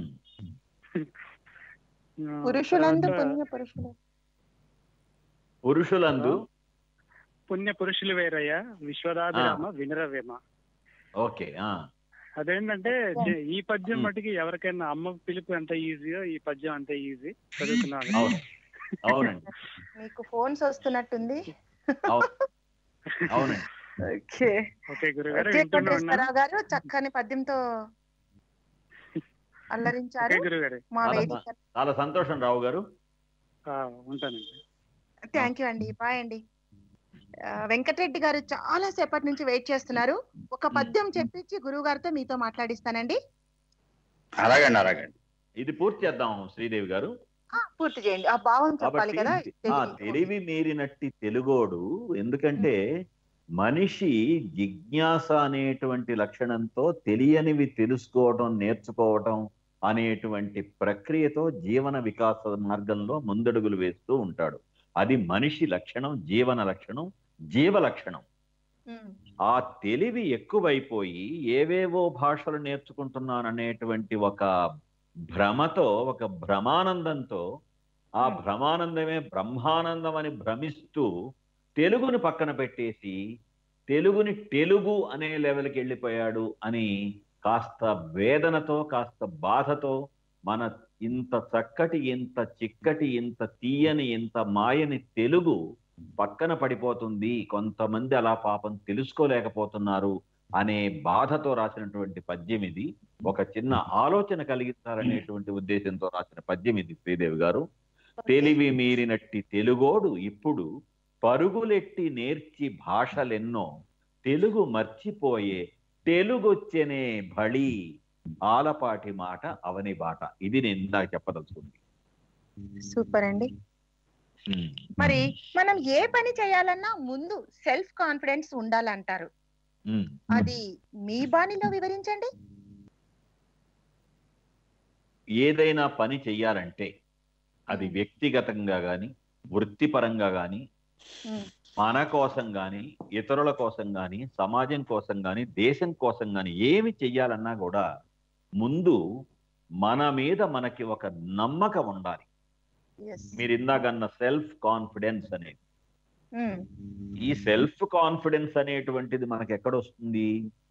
ఆ, పురుషులందు తర్వాత పుణ్య పురుషులు పురుషులందు పుణ్య పురుషులు వేరయ్యా విశ్వదాభిరామ వినరవేమ ఓకే ఆ అదేంటంటే చి- ఈ పద్యం మటుకి ఎవరికైనా అమ్మ పిలుపు ఎంత ఈజీయో ఈ పద్యం అంతే ఈజీ చదువుతున్నాను అవును అవునండి మీకు ఫోన్స్ వస్తున్నట్టుంది అవును అవునండి ఓకే ఓకే గురుగారు ఓకే వింటూనే ఉన్నాను కోటేశ్వరరావు గారు చక్కని పద్యంతో అల్లరించారు ఓకే గురుగారు మా చాలా వేదిక చాలా సంతోషం రావు గారు ఆ, ఉంటానండి థ్యాంక్ యూ అండి బాయ్ అండి ఆ, వెంకటరెడ్డి గారు చాలా సేపటి నుంచి వెయిట్ చేస్తున్నారు ఒక పద్యం చెప్పించి గురువు గారితో మీతో మాట్లాడిస్తానండి అలాగండి అలాగండి ఇది పూర్తి చేద్దాం శ్రీదేవి గారు ఆ, పూర్తి చేయండి ఆ భావం చెప్పాలి కాబట్టి కదా ఆ తెలివి మీరినట్టి తెలుగోడు ఎందుకంటే మనిషి జిజ్ఞాస అనేటువంటి లక్షణంతో తెలియనివి తెలుసుకోవటం నేర్చుకోవటం అనేటువంటి ప్రక్రియతో జీవన వికాస మార్గంలో ముందడుగులు వేస్తూ ఉంటాడు అది మనిషి లక్షణం జీవన లక్షణం జీవ లక్షణం ఉమ్, ఆ తెలివి ఎక్కువైపోయి ఏవేవో భాషలు నేర్చుకుంటున్నాననేటువంటి ఒక భ్రమతో ఒక భ్రమానందంతో ఆ భ్రమానందమే బ్రహ్మానందం అని భ్రమిస్తూ తెలుగుని పక్కన పెట్టేసి తెలుగుని తెలుగు అనే లెవెల్కి వెళ్ళిపోయాడు అని కాస్త వేదనతో కాస్త బాధతో మన ఇంత చక్కటి ఇంత చిక్కటి ఇంత తీయని ఇంత మాయని తెలుగు పక్కన పడిపోతుంది కొంతమంది అలా పాపం తెలుసుకోలేకపోతున్నారు అనే బాధతో రాసినటువంటి పద్యం ఇది ఒక చిన్న ఆలోచన కలిగించాలనేటువంటి ఉద్దేశంతో రాసిన పద్యం ఇది శ్రీదేవి గారు తెలివి మీరినట్టి తెలుగోడు ఇప్పుడు పరుగులెట్టి నేర్చి భాషలెన్నో తెలుగు మర్చిపోయే తెలుగొచ్చెనే భళి ఆలపాటి మాట అవని బాట ఇది నేను ఇందాక చెప్పదలుచుకుంది సూపర్ అండి మరి మనం ఏ పని చేయాలన్నా ముందు సెల్ఫ్ కాన్ఫిడెన్స్ ఉండాలంటారు ఉమ్. అది మీ బాణిలో వివరించండి ఏదైనా పని చెయ్యాలంటే అది వ్యక్తిగతంగా గాని వృత్తిపరంగా గాని ఉమ్, మన కోసం గాని ఇతరుల కోసం గాని సమాజం కోసం గాని దేశం కోసం గాని ఏమి చెయ్యాలన్నా కూడా ముందు మన మీద మనకి ఒక నమ్మకం ఉండాలి yes. మీరు ఇందాకన్న సెల్ఫ్ కాన్ఫిడెన్స్ అనేది ఉమ్, ఈ సెల్ఫ్ కాన్ఫిడెన్స్ అనేటువంటిది మనకి ఎక్కడ వస్తుంది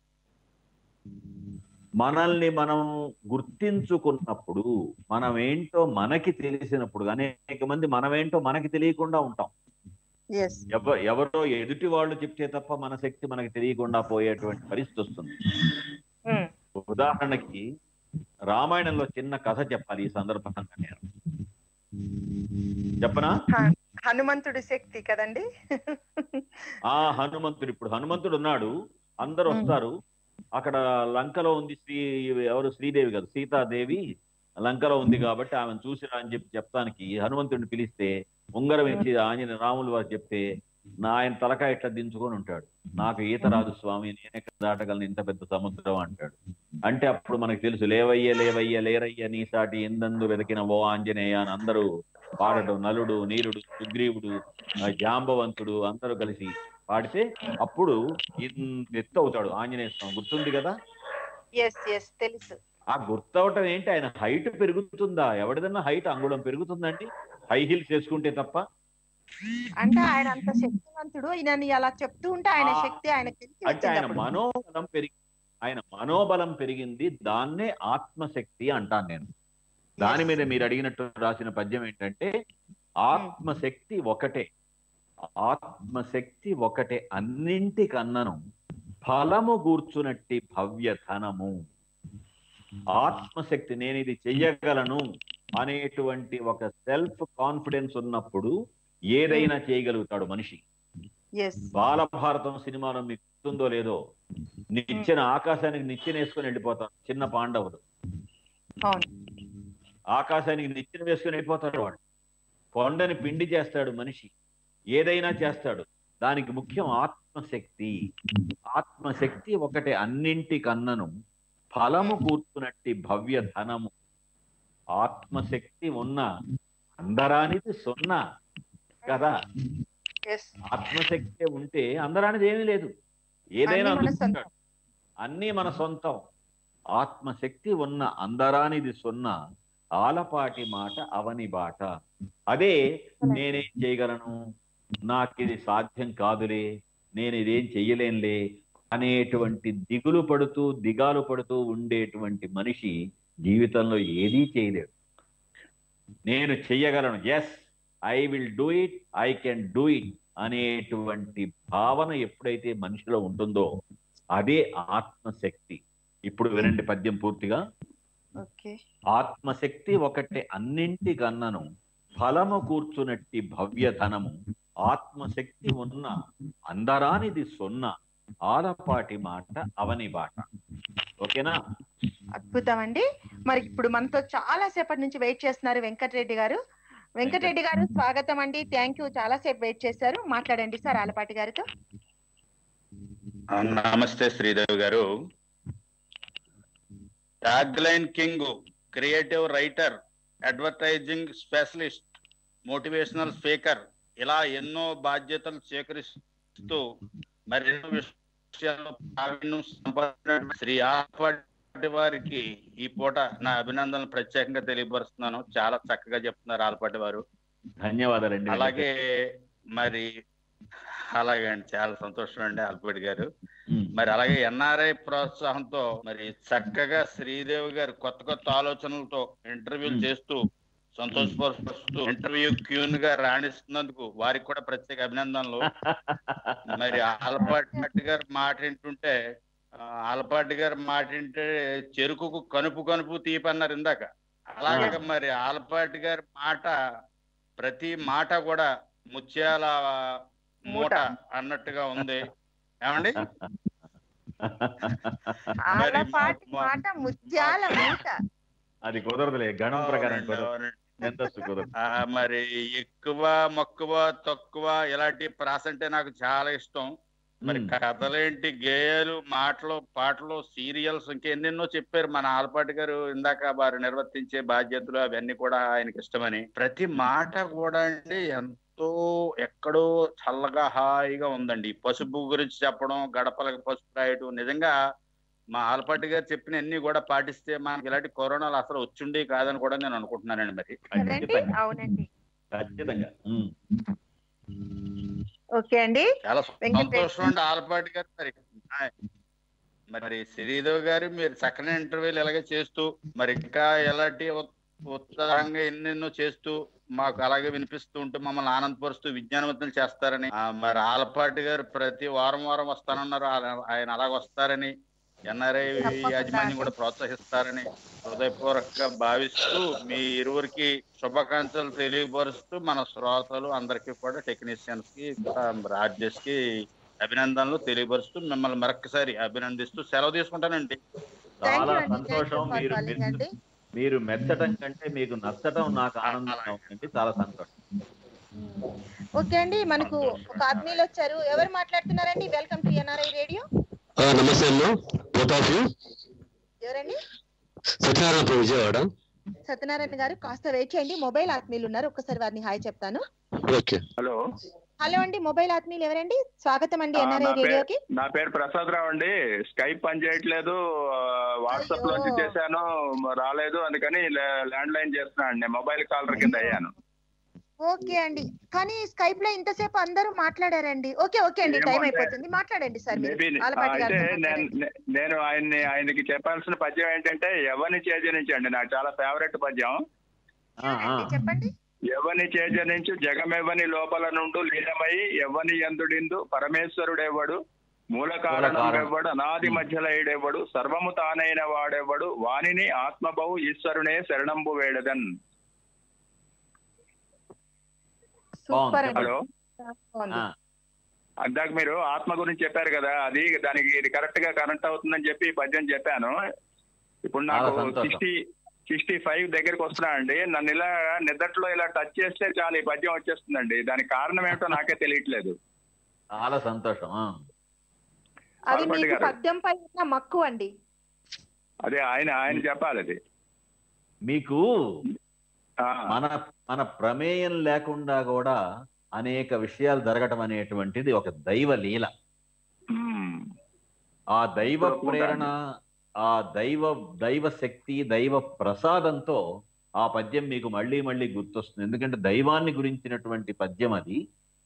మనల్ని మనం గుర్తించుకున్నప్పుడు మనం ఏంటో మనకి తెలిసినప్పుడు అనేక మంది మనమేంటో మనకి తెలియకుండా ఉంటాం yes. ఎవ ఎవరో ఎదుటి వాళ్ళు చెప్తే తప్ప మన శక్తి మనకి తెలియకుండా పోయేటువంటి పరిస్థితి వస్తుంది ఉమ్, ఉదాహరణకి రామాయణంలో చిన్న కథ చెప్పాలి ఈ సందర్భంగా నేను చెప్పనా హ- హనుమంతుడి శక్తి కదండి ఆ హనుమంతుడు ఇప్పుడు హనుమంతుడు ఉన్నాడు అందరు వస్తారు అక్కడ లంకలో ఉంది శ్రీ ఎవరు శ్రీదేవి కదా సీతాదేవి లంకలో ఉంది కాబట్టి ఆమెను చూసిరా అని చెప్పి చెప్తానికి హనుమంతుడిని పిలిస్తే ఉంగరం ఇచ్చి ఆంజనేయ రాములు వారు చెప్తే నా ఆయన తలకాయ ఇట్లా దించుకొని ఉంటాడు నాకు ఈత రాదు స్వామి నేనే దాటగలను ఇంత పెద్ద సముద్రం అంటాడు అంటే అప్పుడు మనకు తెలుసు లేవయ్య లేవయ్య లేరయ్య నీ సాటి ఎందందు వెతికిన ఓ ఆంజనేయ అని అందరూ పాడటం నలుడు నీరుడు సుగ్రీవుడు ఆ జాంబవంతుడు అందరూ కలిసి పాడితే అప్పుడు ఇంత ఎత్తు అవుతాడు ఆంజనేయ స్వామి గుర్తుంది కదా ఎస్ ఎస్ తెలుసు ఆ గుర్తవటం ఏంటి ఆయన హైట్ పెరుగుతుందా ఎవరిదన్నా హైట్ అంగుళం పెరుగుతుందండి హై హీల్స్ వేసుకుంటే తప్ప అంటే ఆయన అంత శక్తివంతుడు ఈయనని అలా చెప్తూ ఉంటే ఆయన ఆ, శక్తి ఆయనకి తెలిసి అంటే వచ్చింది ఆయన అప్పుడు. మనోబలం పెరిగి ఆయన మనోబలం పెరిగింది దాన్నే ఆత్మశక్తి అంటాను నేను దాని మీద మీరు అడిగినట్టు రాసిన పద్యం ఏంటంటే ఆత్మశక్తి ఒకటే ఆత్మశక్తి ఒకటే అన్నింటికన్నను ఫలము గూర్చునట్టి భవ్య ధనము ఆత్మశక్తి నేను ఇది చెయ్యగలను అనేటువంటి ఒక సెల్ఫ్ కాన్ఫిడెన్స్ ఉన్నప్పుడు ఏదైనా చేయగలుగుతాడు మనిషి ఎస్ బాలభారతం సినిమాలో మీకు గుర్తుందో లేదో నిచ్చెన ఆకాశానికి నిచ్చెన వేసుకొని వెళ్ళిపోతారు చిన్న పాండవులు అవును ఆకాశానికి నిచ్చెన వేసుకుని వెళ్ళిపోతాడు వాడు కొండని పిండి చేస్తాడు మనిషి ఏదైనా చేస్తాడు దానికి ముఖ్యం ఆత్మశక్తి ఆత్మశక్తి ఒకటి అన్నింటికన్నను ఫలము కూర్చునట్టి భవ్య ధనము ఆత్మశక్తి ఉన్న అందరానిది సున్నా కదా ఎస్ ఆత్మశక్తి ఉంటే అందరానిది ఏమీ లేదు ఏదైనా అన్నీ మన అందుకుంటాడు అన్నీ మన సొంతం ఆత్మశక్తి ఉన్న అందరానిది సున్న ఆలపాటి మాట అవని బాట అదే నేనేం చేయగలను నాకు ఇది సాధ్యం కాదులే నేను ఇదేం చెయ్యలేనులే అనేటువంటి దిగులు పడుతూ దిగాలు పడుతూ ఉండేటువంటి మనిషి జీవితంలో ఏదీ చేయలేడు నేను చెయ్యగలను yes I will do it I can do it అనేటువంటి భావన ఎప్పుడైతే మనిషిలో ఉంటుందో అదే ఆత్మశక్తి ఇప్పుడు వినండి పద్యం పూర్తిగా ఓకే ఆత్మశక్తి ఒకటి అన్నింటికన్నను ఫలము కూర్చునట్టి భవ్య ధనము ఆత్మశక్తి ఉన్న అందరానిది సున్న ఆలపాటి మాట అవని బాట ఓకేనా అద్భుతం అండి మరి ఇప్పుడు మనతో చాలా సేపటి నుంచి వెయిట్ చేస్తున్నారు వెంకటరెడ్డి గారు వెంకటరెడ్డి గారు స్వాగతం అండి థ్యాంక్ యూ చాలా సేపు వెయిట్ చేశారు మాట్లాడండి సార్ ఆలపాటి గారితో ఆ, నమస్తే శ్రీదేవి గారు tagline king creative writer advertising specialist motivational speaker ఇలా ఎన్నో బాధ్యతలు స్వీకరిస్తూ మరెన్నో విషయాల్లో ప్రావీణ్యం సంపాదించిన శ్రీ ఆల్పాటి వారికి ఈ పూట నా అభినందనలు ప్రత్యేకంగా తెలియపరుస్తున్నాను చాలా చక్కగా చెప్తున్నారు ఆల్పాటి వారు ధన్యవాదాలండి అలాగే మరి అలాగే అండి చాలా సంతోషం అండి ఆల్పాటి గారు ఉమ్. మరి అలాగే ఎన్ఆర్ఐ ప్రోత్సాహంతో మరి చక్కగా శ్రీదేవి గారు కొత్త కొత్త ఆలోచనలతో ఇంటర్వ్యూలు మ్మ్. చేస్తూ సంతోషపరుస్తూ ఇంటర్వ్యూ క్యూన్ గా రాణిస్తున్నందుకు వారికి కూడా ప్రత్యేక అభినందనలు మరి ఆలపాటి గారు మాట వింటుంటే ఆ, ఆలపాటి గారు మాట వింటే చెరుకుకు కనుపు కనుపు తీపన్నారు ఇందాక అలాగే మరి ఆలపాటి గారి మాట ప్రతి మాట కూడా ముత్యాల మూట అన్నట్టుగా ఉంది ఏమండి మరి ఆలపాటి మా- మాట ముత్యాల మూట అది కుదరదులే గణం ప్రకారం అవునండి, కుదరదు అవునండి. ఛందస్సు కుదరదు ఆ, మరి ఎక్కువ మక్కువ తక్కువ ఇలాంటి ప్రాస అంటే నాకు చాలా ఇష్టం మరి ఉమ్. కథలేంటి గేయాలు మాటలు పాటలు సీరియల్స్ ఇంకెన్నెన్నో చెప్పారు మన ఆలపాటి గారు ఇందాక వారు నిర్వర్తించే బాధ్యతలు అవన్నీ కూడా ఆయనకి ఇష్టమని ప్రతి మాట కూడా అండి ఎంతో ఎక్కడో చల్లగా హాయిగా ఉందండి ఈ పసుపు గురించి చెప్పడం గడపలకు పసుపు రాయడం నిజంగా మా ఆలపాటి గారు చెప్పిన అన్ని కూడా పాటిస్తే మనకి ఇలాంటి కరోనాలు అసలు వచ్చిండే కాదని కూడా నేను అనుకుంటున్నానండి మరి కదండి ఖచ్చితంగా అవునండి ఖచ్చితంగా ఉమ్. ఓకే అండి చాలా వెంకటేష్ సంతోషం అండి ఆలపాటి గారు మరి ఆ, మరి శ్రీదేవి గారు మీరు చక్కని ఇంటర్వ్యూలు ఇలాగే చేస్తూ మరి ఇంకా ఎలాంటి ఉత్- ఉత్సాహంగా ఎన్నెన్నో చేస్తూ మాకు అలాగే వినిపిస్తూ ఉంటూ మమ్మల్ని ఆనందపరుస్తూ విజ్ఞానవంతులు చేస్తారని ఆ, మరి ఆలపాటి గారు ప్రతి వారం వారం వస్తానన్నారు ఆయన- ఆయన అలాగ వస్తారని ఎన్ఆర్ఐ తప్పకుండా యాజమాన్యం కూడా ప్రోత్సహిస్తారని హృదయపూర్వకంగా భావిస్తూ మీ ఇరువురికి శుభాకాంక్షలు తెలియపరుస్తూ మన శ్రోతలు అందరికీ కూడా టెక్నీషియన్స్ కి రాజేష్ కి అభినందనలు తెలియపరుస్తూ మిమ్మల్ని మరొకసారి అభినందిస్తూ సెలవు తీసుకుంటానండి థ్యాంక్ చాలా యూ అండి థ్యాంక్ సంతోషం యూ ఫర్ మీరు కాలింగ్ అండి మీరు మెచ్చటం కంటే మీకు నచ్చటం నాకు ఆనందంగా ఉందండి చాలా సంతోషం ఓకే అండి మనకు ఒక ఆత్మీయులు వచ్చారు ఎవరు మాట్లాడుతున్నారండి వెల్కమ్ టు ఎన్ఆర్ఐ రేడియో ఆ, నమస్తే అమ్మా ప్రతాప్ ఎవరండి సత్యనారాయణ విజయవాడ సత్యనారాయణ గారు కాస్త వెయిట్ చేయండి మొబైల్ ఆత్మీయులు ఉన్నారు ఒక్కసారి వారిని హాయ్ చెప్తాను ఓకే హలో హలో అండి మొబైల్ ఆత్మీయులు ఎవరండి స్వాగతం అండి ఆ, ఎన్ఆర్ఐ నా పేరు రేడియోకి నా పేరు ప్రసాద్ రావు అండి స్కైప్ పని చేయట్లేదు వాట్సాప్ లోంచి అయ్యో. చేశాను రాలేదు అందుకని ల్యాండ్ లైన్ చేస్తున్నాను అండి మొబైల్ కాలర్ కింద అయ్యాను ఓకే అండి కానీ స్కైప్ లో ఇంతసేపు అందరూ మాట్లాడారండి ఓకే ఓకే అండి టైం ఏమో అంటే అయిపోతుంది మాట్లాడండి సార్ మీరు మేబీ ఆలపాటి అయితే గారితో నేను మాట్లాడండి. నే- నేను ఆయన్ని ఆయనకి చెప్పాల్సిన పద్యం ఏంటంటే ఎవరిని చేజనించండి నాకు చాలా ఫేవరెట్ పద్యం ఆ, ఆ. చెప్పండి ఎవని చేజనించు జగమెవని లోపల నుండు లీనమై ఎవని ఎందుడిందు పరమేశ్వరుడెవ్వడు మూల కారణం కారణం. ఎవ్వడు అనాది మధ్యలో ఏడెవ్వడు సర్వము తానైన వాడెవ్వడు వానిని ఆత్మబహు ఈశ్వరునే శరణంబు వేడదన్ సూపర్ అండి హలో బాగుంది. ఆ, అందాక మీరు ఆత్మ గురించి చెప్పారు కదా అది దానికి ఇది కరెక్ట్ గా కనెక్ట్ అవుతుందని చెప్పి ఈ పద్యం చెప్పాను ఇప్పుడు నాకు చాలా సంతోషం. సిక్స్టీ సిక్స్టీ ఫైవ్ దగ్గరికి వస్తున్నా అండి నన్ను ఇలా నిద్రలో ఇలా టచ్ చేస్తే చాలు ఈ పద్యం వచ్చేస్తుందండి దానికి కారణం ఏమిటో నాకే తెలియట్లేదు చాలా సంతోషం ఆ. అది పాల్పండి మీకు గారు. పద్యంపై ఉన్న మక్కువ అండి అదే ఆయన ఆయన చెప్పాలి అది మీకు మన మన ప్రమేయం లేకుండా కూడా అనేక విషయాలు జరగటం అనేటువంటిది ఒక దైవ లీల ఆ దైవ ప్రేరణ ఆ దైవ దైవ శక్తి దైవ ప్రసాదంతో ఆ పద్యం మీకు మళ్ళీ మళ్ళీ గుర్తొస్తుంది ఎందుకంటే దైవాన్ని గురించినటువంటి పద్యం అది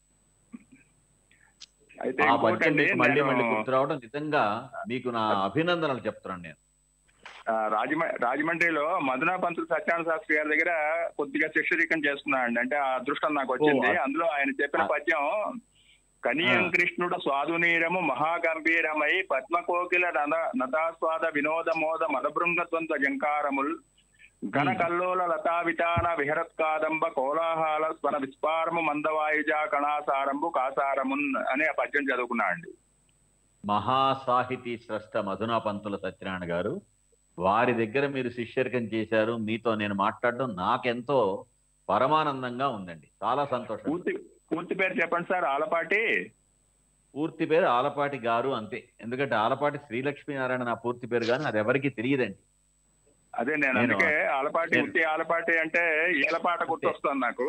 అయితే ఆ పద్యం ఇంకోటండి మీకు మళ్ళీ మళ్ళీ నేను గుర్తు రావడం నిజంగా మీకు నా అభినందనలు చెప్తున్నాను నేను ఆ, రాజమ రాజమండ్రిలో మధునా పంతులు సత్యానంద శాస్త్రి గారి దగ్గర కొద్దిగా శిక్షరికం చేస్తున్నాను అండి అంటే ఆ అదృష్టం నాకు వచ్చింది ఓ, ఆ- అందులో ఆయన చెప్పిన ఆ- పద్యం కనియం ఆ. కృష్ణుడు స్వాదునీరము మహాగంభీరమై పద్మకోకిల నద నదాస్వాద వినోద మోద మదభృంగ ద్వంద్వ జంకారముల్ ఘన కల్లోల లతా వితాన విహరత్కాదంబ కోలాహల స్వన విస్పారము మందవాయుజ కణాసారంబు కాసారమున్ అనే ఆ పద్యం చదువుకున్నా అండి మహాసాహితీ స్రష్ట మధునా పంతుల సత్యనారాయణ గారు వారి దగ్గర మీరు శిష్యరికం చేశారు మీతో నేను మాట్లాడడం నాకెంతో పరమానందంగా ఉందండి చాలా సంతోషం పూర్తి పూర్తి పేరు చెప్పండి సార్ ఆలపాటి పూర్తి పేరు ఆలపాటి గారు అంతే ఎందుకంటే ఆలపాటి శ్రీలక్ష్మీనారాయణ నా పూర్తి పేరు కానీ అది ఎవరికి తెలియదండి అదే నేను నేను- అందుకే ఆలపాటి నేను- ఉత్తి ఆలపాటి అంటే ఏలపాట గుర్తొస్తుంది నాకు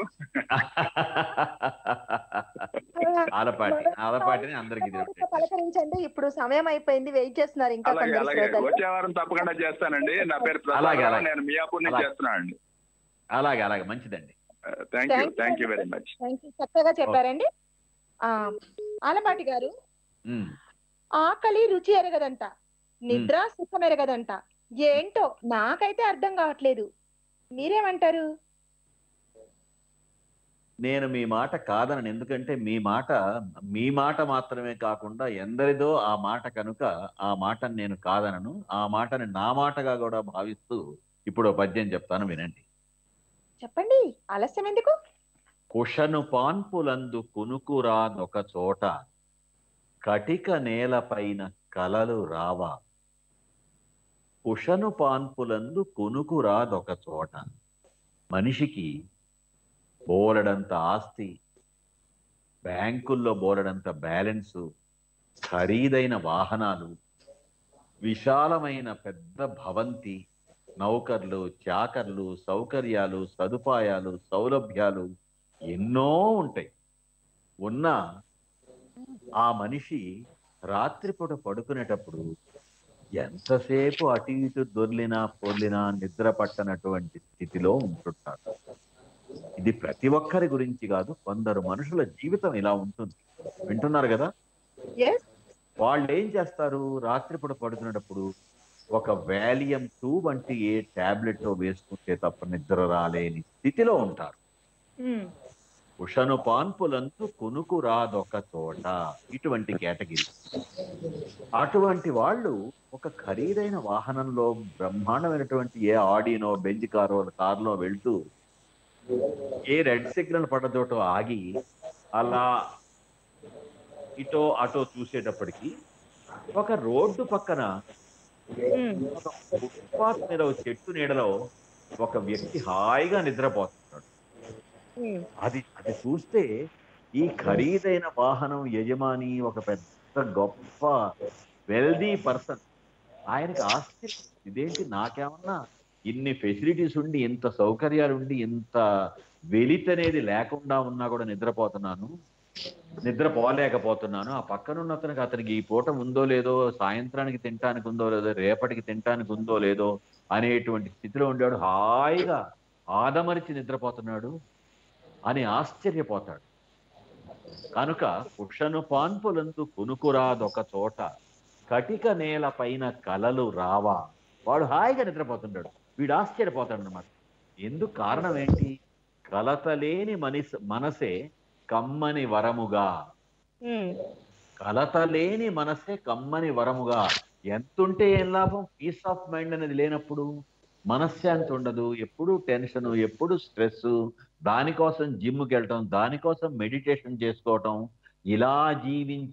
ఆలపాటి ఆలపాటిని అందరికి ఇంకా పలకరించండి ఇప్పుడు సమయం అయిపోయింది వెయిట్ చేస్తున్నారు ఇంకా అలాగే కొందరు అలాగే శ్రోతలు. వచ్చే వారం తప్పకుండా చేస్తానండి నా పేరు అలాగే, ప్రసాద్ అలాగే. నేను మియాపూర్ నుంచి అలాగే. చేస్తున్నా అండి అలాగే అలాగే మంచిదండి thank you Thank you thank you very very much Thank you. చక్కగా చెప్పారండి ఆ ఆలపాటి గారు ఉమ్. ఆకలి రుచి ఎరగదంట నిద్ర సుఖం ఎరగదంట ఏంటో నాకైతే అర్థం కావట్లేదు మీరేమంటారు నేను మీ మాట కాదనను ఎందుకంటే మీ మాట మీ మాట మాత్రమే కాకుండా ఎందరిదో ఆ మాట కనుక ఆ మాటను నేను కాదనను ఆ మాటని నా మాటగా కూడా భావిస్తూ ఇప్పుడు ఓ పద్యం చెప్తాను వినండి చెప్పండి ఆలస్యం ఎందుకు కుషను పాన్పులందు కునుకురాదొక చోట కటిక నేలపైన కలలు రావా కుషను పాన్పులందు కునుకురాదొక చోట మనిషికి బోలెడంత ఆస్తి బ్యాంకుల్లో బోలెడంత బ్యాలెన్సు ఖరీదైన వాహనాలు విశాలమైన పెద్ద భవంతి నౌకర్లు చాకర్లు సౌకర్యాలు సదుపాయాలు సౌలభ్యాలు ఎన్నో ఉంటాయి ఉన్నా ఆ మనిషి రాత్రిపూట పడుకునేటప్పుడు ఎంతసేపు అటు ఇటు దొర్లినా పొర్లినా నిద్ర పట్టనటువంటి స్థితిలో ఉంటుంటారు ఇది ప్రతి ఒక్కరి గురించి కాదు కొందరు మనుషుల జీవితం ఇలా ఉంటుంది వింటున్నారు కదా వాళ్ళు ఏం చేస్తారు రాత్రిపూట పడుకునేటప్పుడు ఒక వాలియం టూ వంటి ఏ టాబ్లెట్ వేసుకుంటే తప్ప నిద్ర రాలేని స్థితిలో ఉంటారు ఉషను పాన్పులంతు కునుకు రాదొక చోట ఇటువంటి కేటగిరీ అటువంటి వాళ్ళు ఒక ఖరీదైన వాహనంలో బ్రహ్మాండమైనటువంటి ఏ ఆడినో బెంజ్ కారో కారులో వెళ్తూ ఏ రెడ్ సిగ్నల్ పడ్డదోటో ఆగి అలా ఇటో అటో చూసేటప్పటికి ఒక రోడ్డు పక్కన ఒక ఫుట్పాత్ మీద ఒక చెట్టు నీడలో ఒక వ్యక్తి హాయిగా నిద్రపోతున్నాడు అది అది చూస్తే ఈ ఖరీదైన వాహనం యజమాని ఒక పెద్ద గొప్ప వెల్దీ పర్సన్ ఆయనకి ఆశ్చర్యం ఇదేంటి నాకేమన్నా ఇన్ని ఫెసిలిటీస్ ఉండి ఇంత సౌకర్యాలు ఉండి ఇంత వెలిత్ అనేది లేకుండా ఉన్నా కూడా నిద్రపోతున్నాను నిద్రపోలేకపోతున్నాను ఆ పక్కనున్న అతనికి అతనికి ఈ పూట ఉందో లేదో సాయంత్రానికి తినటానికి ఉందో లేదో రేపటికి తినటానికి ఉందో లేదో అనేటువంటి స్థితిలో ఉండేవాడు హాయిగా ఆదమరిచి నిద్రపోతున్నాడు అని ఆశ్చర్యపోతాడు కనుక కుషను పాన్పులందు కునుకురాదొక చోట కటిక నేల పైన కలలు రావా వాడు హాయిగా నిద్రపోతుంటాడు వీడు ఆశ్చర్యపోతాడు అనమాట ఎందుకు కారణం ఏంటి కలతలేని మనిషి మనసే కమ్మని వరముగా కలతలేని మనసే కమ్మని వరముగా ఎంతుంటే ఏం లాభం పీస్ ఆఫ్ మైండ్ అనేది లేనప్పుడు మనశ్శాంతి ఉండదు ఎప్పుడు టెన్షన్ ఎప్పుడు స్ట్రెస్ దానికోసం జిమ్కి వెళ్ళటం దానికోసం మెడిటేషన్ చేసుకోవటం ఇలా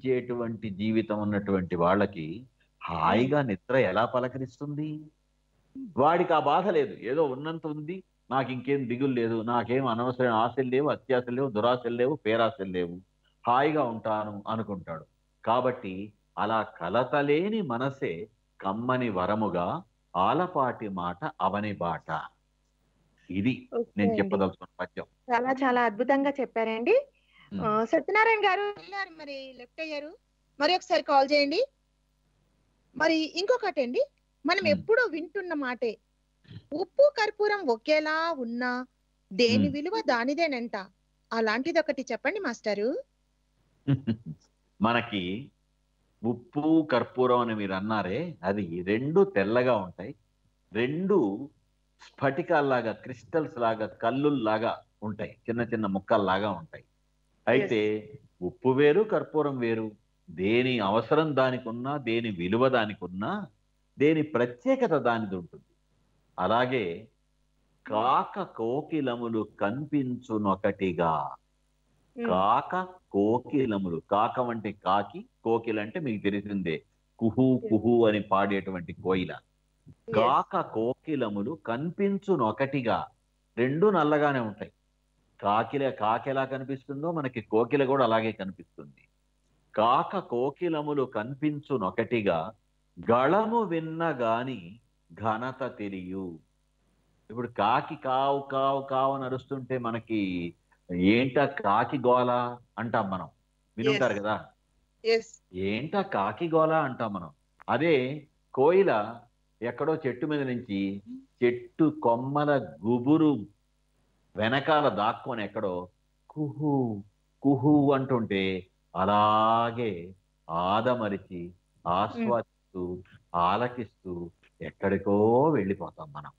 జీవించేటువంటి జీవితం ఉన్నటువంటి వాళ్ళకి హాయిగా నిద్ర ఎలా పలకరిస్తుంది వాడికి ఆ బాధ లేదు ఏదో ఉన్నంత ఉంది నాకు ఇంకేం దిగులు లేదు నాకేం అనవసరమైన ఆశలు లేవు అత్యాశలు లేవు దురాశలు లేవు పేరాశలు లేవు హాయిగా ఉంటాను అనుకుంటాడు కాబట్టి అలా కలతలేని మనసే కమ్మని వరముగా ఆలపాటి మాట అవని బాట ఇది నేను అండి. చెప్పదలుచుకున్న పద్యం చాలా చాలా అద్భుతంగా చెప్పారండి ఉమ్. ఆ, సత్యనారాయణ గారు వెళ్ళారు మరి లెఫ్ట్ అయ్యారు మరి ఒకసారి కాల్ చేయండి మరి ఇంకొకటి అండి మనం ఎప్పుడూ వింటున్న మాటే ఉప్పు కర్పూరం ఒకేలా ఉన్నా దేని మ్. విలువ దానిదేనంట అలాంటిది ఒకటి చెప్పండి మాస్టారు మనకి ఉప్పు కర్పూరం అని మీరు అన్నారే అది రెండు తెల్లగా ఉంటాయి రెండు స్ఫటికాల్లాగా క్రిస్టల్స్ లాగా కల్లుల్లాగా ఉంటాయి చిన్న చిన్న ముక్కల్లాగా ఉంటాయి అయితే ఉప్పు వేరు కర్పూరం వేరు దేని అవసరం దానికి ఉన్నా దేని విలువ దానికి ఉన్నా దేని ప్రత్యేకత దానిది ఉంటుంది అలాగే కాక కోకిలములు కనిపించునొకటిగా కాక కోకిలములు కాకం అంటే కాకి కోకిల అంటే మీకు తెలిసిందే కుహు కుహు అని పాడేటువంటి కోయిల కాక కోకిలములు కనిపించునొకటిగా రెండు నల్లగానే ఉంటాయి కాకిల కాకి ఎలా కనిపిస్తుందో మనకి కోకిల కూడా అలాగే కనిపిస్తుంది కాక కోకిలములు కనిపించునొకటిగా గళము విన్న గాని ఘనత తెలియు ఇప్పుడు కాకి కావు కావు కావు అని అరుస్తుంటే మనకి ఏంట కాకి గోల అంటాం మనం వినుంటారు Yes. కదా ఎస్ ఏంట కాకి గోల అంటాం మనం అదే కోయిల ఎక్కడో చెట్టు మీద నుంచి చెట్టు కొమ్మల గుబురు వెనకాల దాక్కొని ఎక్కడో కుహు కుహు అంటుంటే అలాగే ఆదమరిచి ఆస్వాదిస్తూ ఆలకిస్తూ ఎక్కడికో వెళ్ళిపోతాం మనం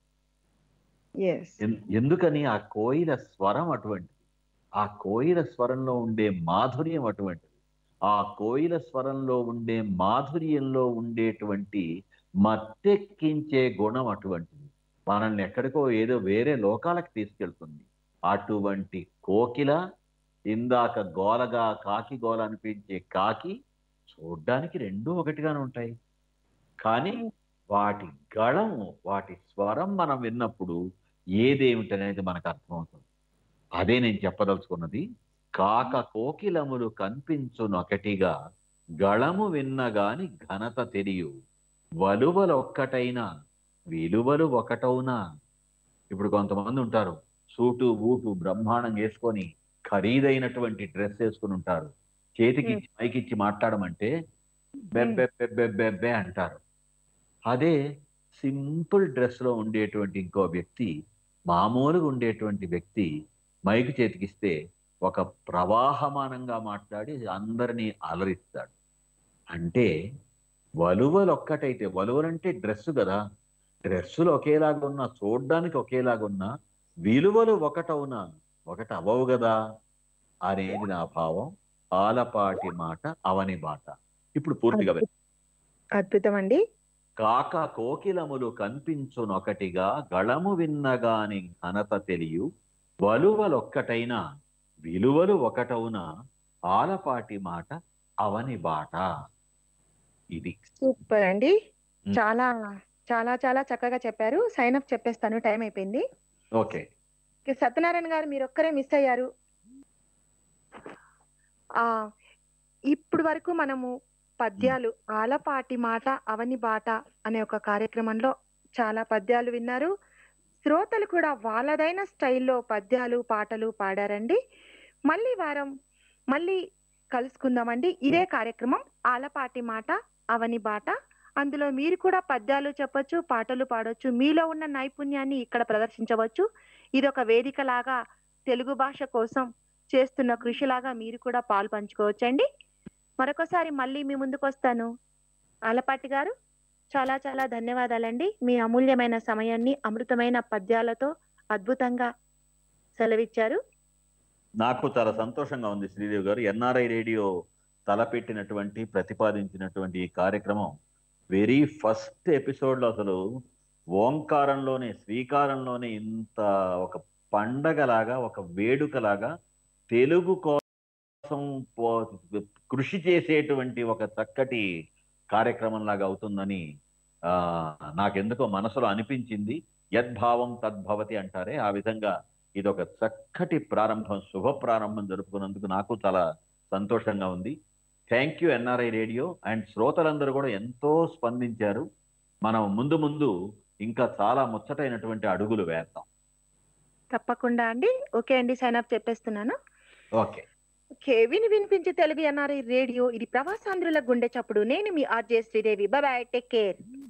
ఎస్ ఎన్- ఎందుకని ఆ కోయిల స్వరం అటువంటిది ఆ కోయిల స్వరంలో ఉండే మాధుర్యం అటువంటిది ఆ కోయిల స్వరంలో ఉండే మాధుర్యంలో ఉండేటువంటి మత్తెక్కించే గుణం అటువంటిది మనల్ని ఎక్కడికో ఏదో వేరే లోకాలకు తీసుకెళ్తుంది అటువంటి కోకిల ఇందాక గోలగా కాకి గోల అనిపించే కాకి చూడ్డానికి రెండూ ఒకటిగానే ఉంటాయి కానీ వాటి గళం వాటి స్వరం మనం విన్నప్పుడు ఏదేమిటనేది మనకు అర్థమవుతుంది అదే నేను చెప్పదలుచుకున్నది కాక కోకిలములు కనిపించునొకటిగా గళము విన్నగాని ఘనత తెలియు వలువలొక్కటైనా విలువలు ఒకటవునా ఇప్పుడు కొంతమంది ఉంటారు సూటు బూటు బ్రహ్మాండం వేసుకొని ఖరీదైనటువంటి డ్రెస్ వేసుకుని ఉంటారు చేతికి ఇచ్చి మైకి ఇచ్చి మాట్లాడమంటే బెబ్బె బెబ్బె బెబ్బె అంటారు అదే సింపుల్ డ్రెస్ లో ఉండేటువంటి ఇంకో వ్యక్తి మామూలుగా ఉండేటువంటి వ్యక్తి మైకు చేతికిస్తే ఒక ప్రవాహమానంగా మాట్లాడి అందరినీ అలరిస్తాడు అంటే వలువలు ఒక్కటైతే వలువలంటే డ్రెస్ కదా డ్రెస్సులు ఒకేలాగా ఉన్నా చూడ్డానికి ఒకేలాగా ఉన్నా విలువలు ఒకటవునా ఒకటి అవవు కదా అనేది నా భావం ఆలపాటి మాట అవని మాట ఇప్పుడు పూర్తిగా వినండి. అద్భుతం అండి కాక కోకిలములు కనిపించునొకటిగా గళము విన్నగాని ఘనత తెలియు వలువలొక్కటైన విలువలు ఒకటవున ఆలపాటి మాట అవని బాట ఇది సూపర్ అండి మ్. చాలా చాలా చాలా చక్కగా చెప్పారు సైన్ అప్ చెప్పేస్తాను టైం అయిపోయింది ఓకే ఇక సత్యనారాయణ గారు మీరు ఒక్కరే మిస్ అయ్యారు ఆ ఇప్పుడు వరకు మనము పద్యాలు ఆలపాటి మాట అవని బాట అనే ఒక కార్యక్రమంలో చాలా పద్యాలు విన్నారు శ్రోతలు కూడా వాళ్ళదైన స్టైల్లో పద్యాలు పాటలు పాడారండి మళ్ళీ వారం మళ్ళీ కలుసుకుందామండి ఇదే కార్యక్రమం ఆలపాటి మాట అవని బాట అందులో మీరు కూడా పద్యాలు చెప్పొచ్చు పాటలు పాడొచ్చు మీలో ఉన్న నైపుణ్యాన్ని ఇక్కడ ప్రదర్శించవచ్చు ఇది ఒక వేదిక లాగా తెలుగు భాష కోసం చేస్తున్న కృషిలాగా మీరు కూడా పాలు పంచుకోవచ్చండి మరొకసారి మళ్ళీ మీ ముందుకు వస్తాను ఆలపాటి గారు చాలా చాలా ధన్యవాదాలండి మీ అమూల్యమైన సమయాన్ని అమృతమైన పద్యాలతో అద్భుతంగా సెలవిచ్చారు నాకు చాలా సంతోషంగా ఉంది శ్రీదేవి గారు ఎన్ఆర్ఐ రేడియో తలపెట్టినటువంటి ప్రతిపాదించినటువంటి ఈ కార్యక్రమం వెరీ ఫస్ట్ ఎపిసోడ్ లో అసలు ఓంకారంలోనే శ్రీకారంలోనే ఇంత ఒక పండగలాగా ఒక వేడుకలాగా తెలుగు కోసం పో- కృషి చేసేటువంటి ఒక చక్కటి కార్యక్రమం లాగా అవుతుందని ఆ నాకెందుకో మనసులో అనిపించింది యద్భావం తద్భవతి అంటారే ఆ విధంగా ఇది ఒక చక్కటి ప్రారంభం శుభ ప్రారంభం జరుపుకున్నందుకు నాకు చాలా సంతోషంగా ఉంది thank you NRI radio and శ్రోతలందరూ కూడా ఎంతో స్పందించారు మనం ముందు ముందు ఇంకా చాలా ముచ్చటైనటువంటి అడుగులు వేద్దాం తప్పకుండా అండి ఓకే అండి సైన్ అప్ చెప్పేస్తున్నాను ఓకే ఓకే విని వినిపించి తెలుగు ఎన్ఆర్ఐ రేడియో ఇది ప్రవాసాంధ్రుల గుండె చప్పుడు నేను మీ RJ Sridevi bye take care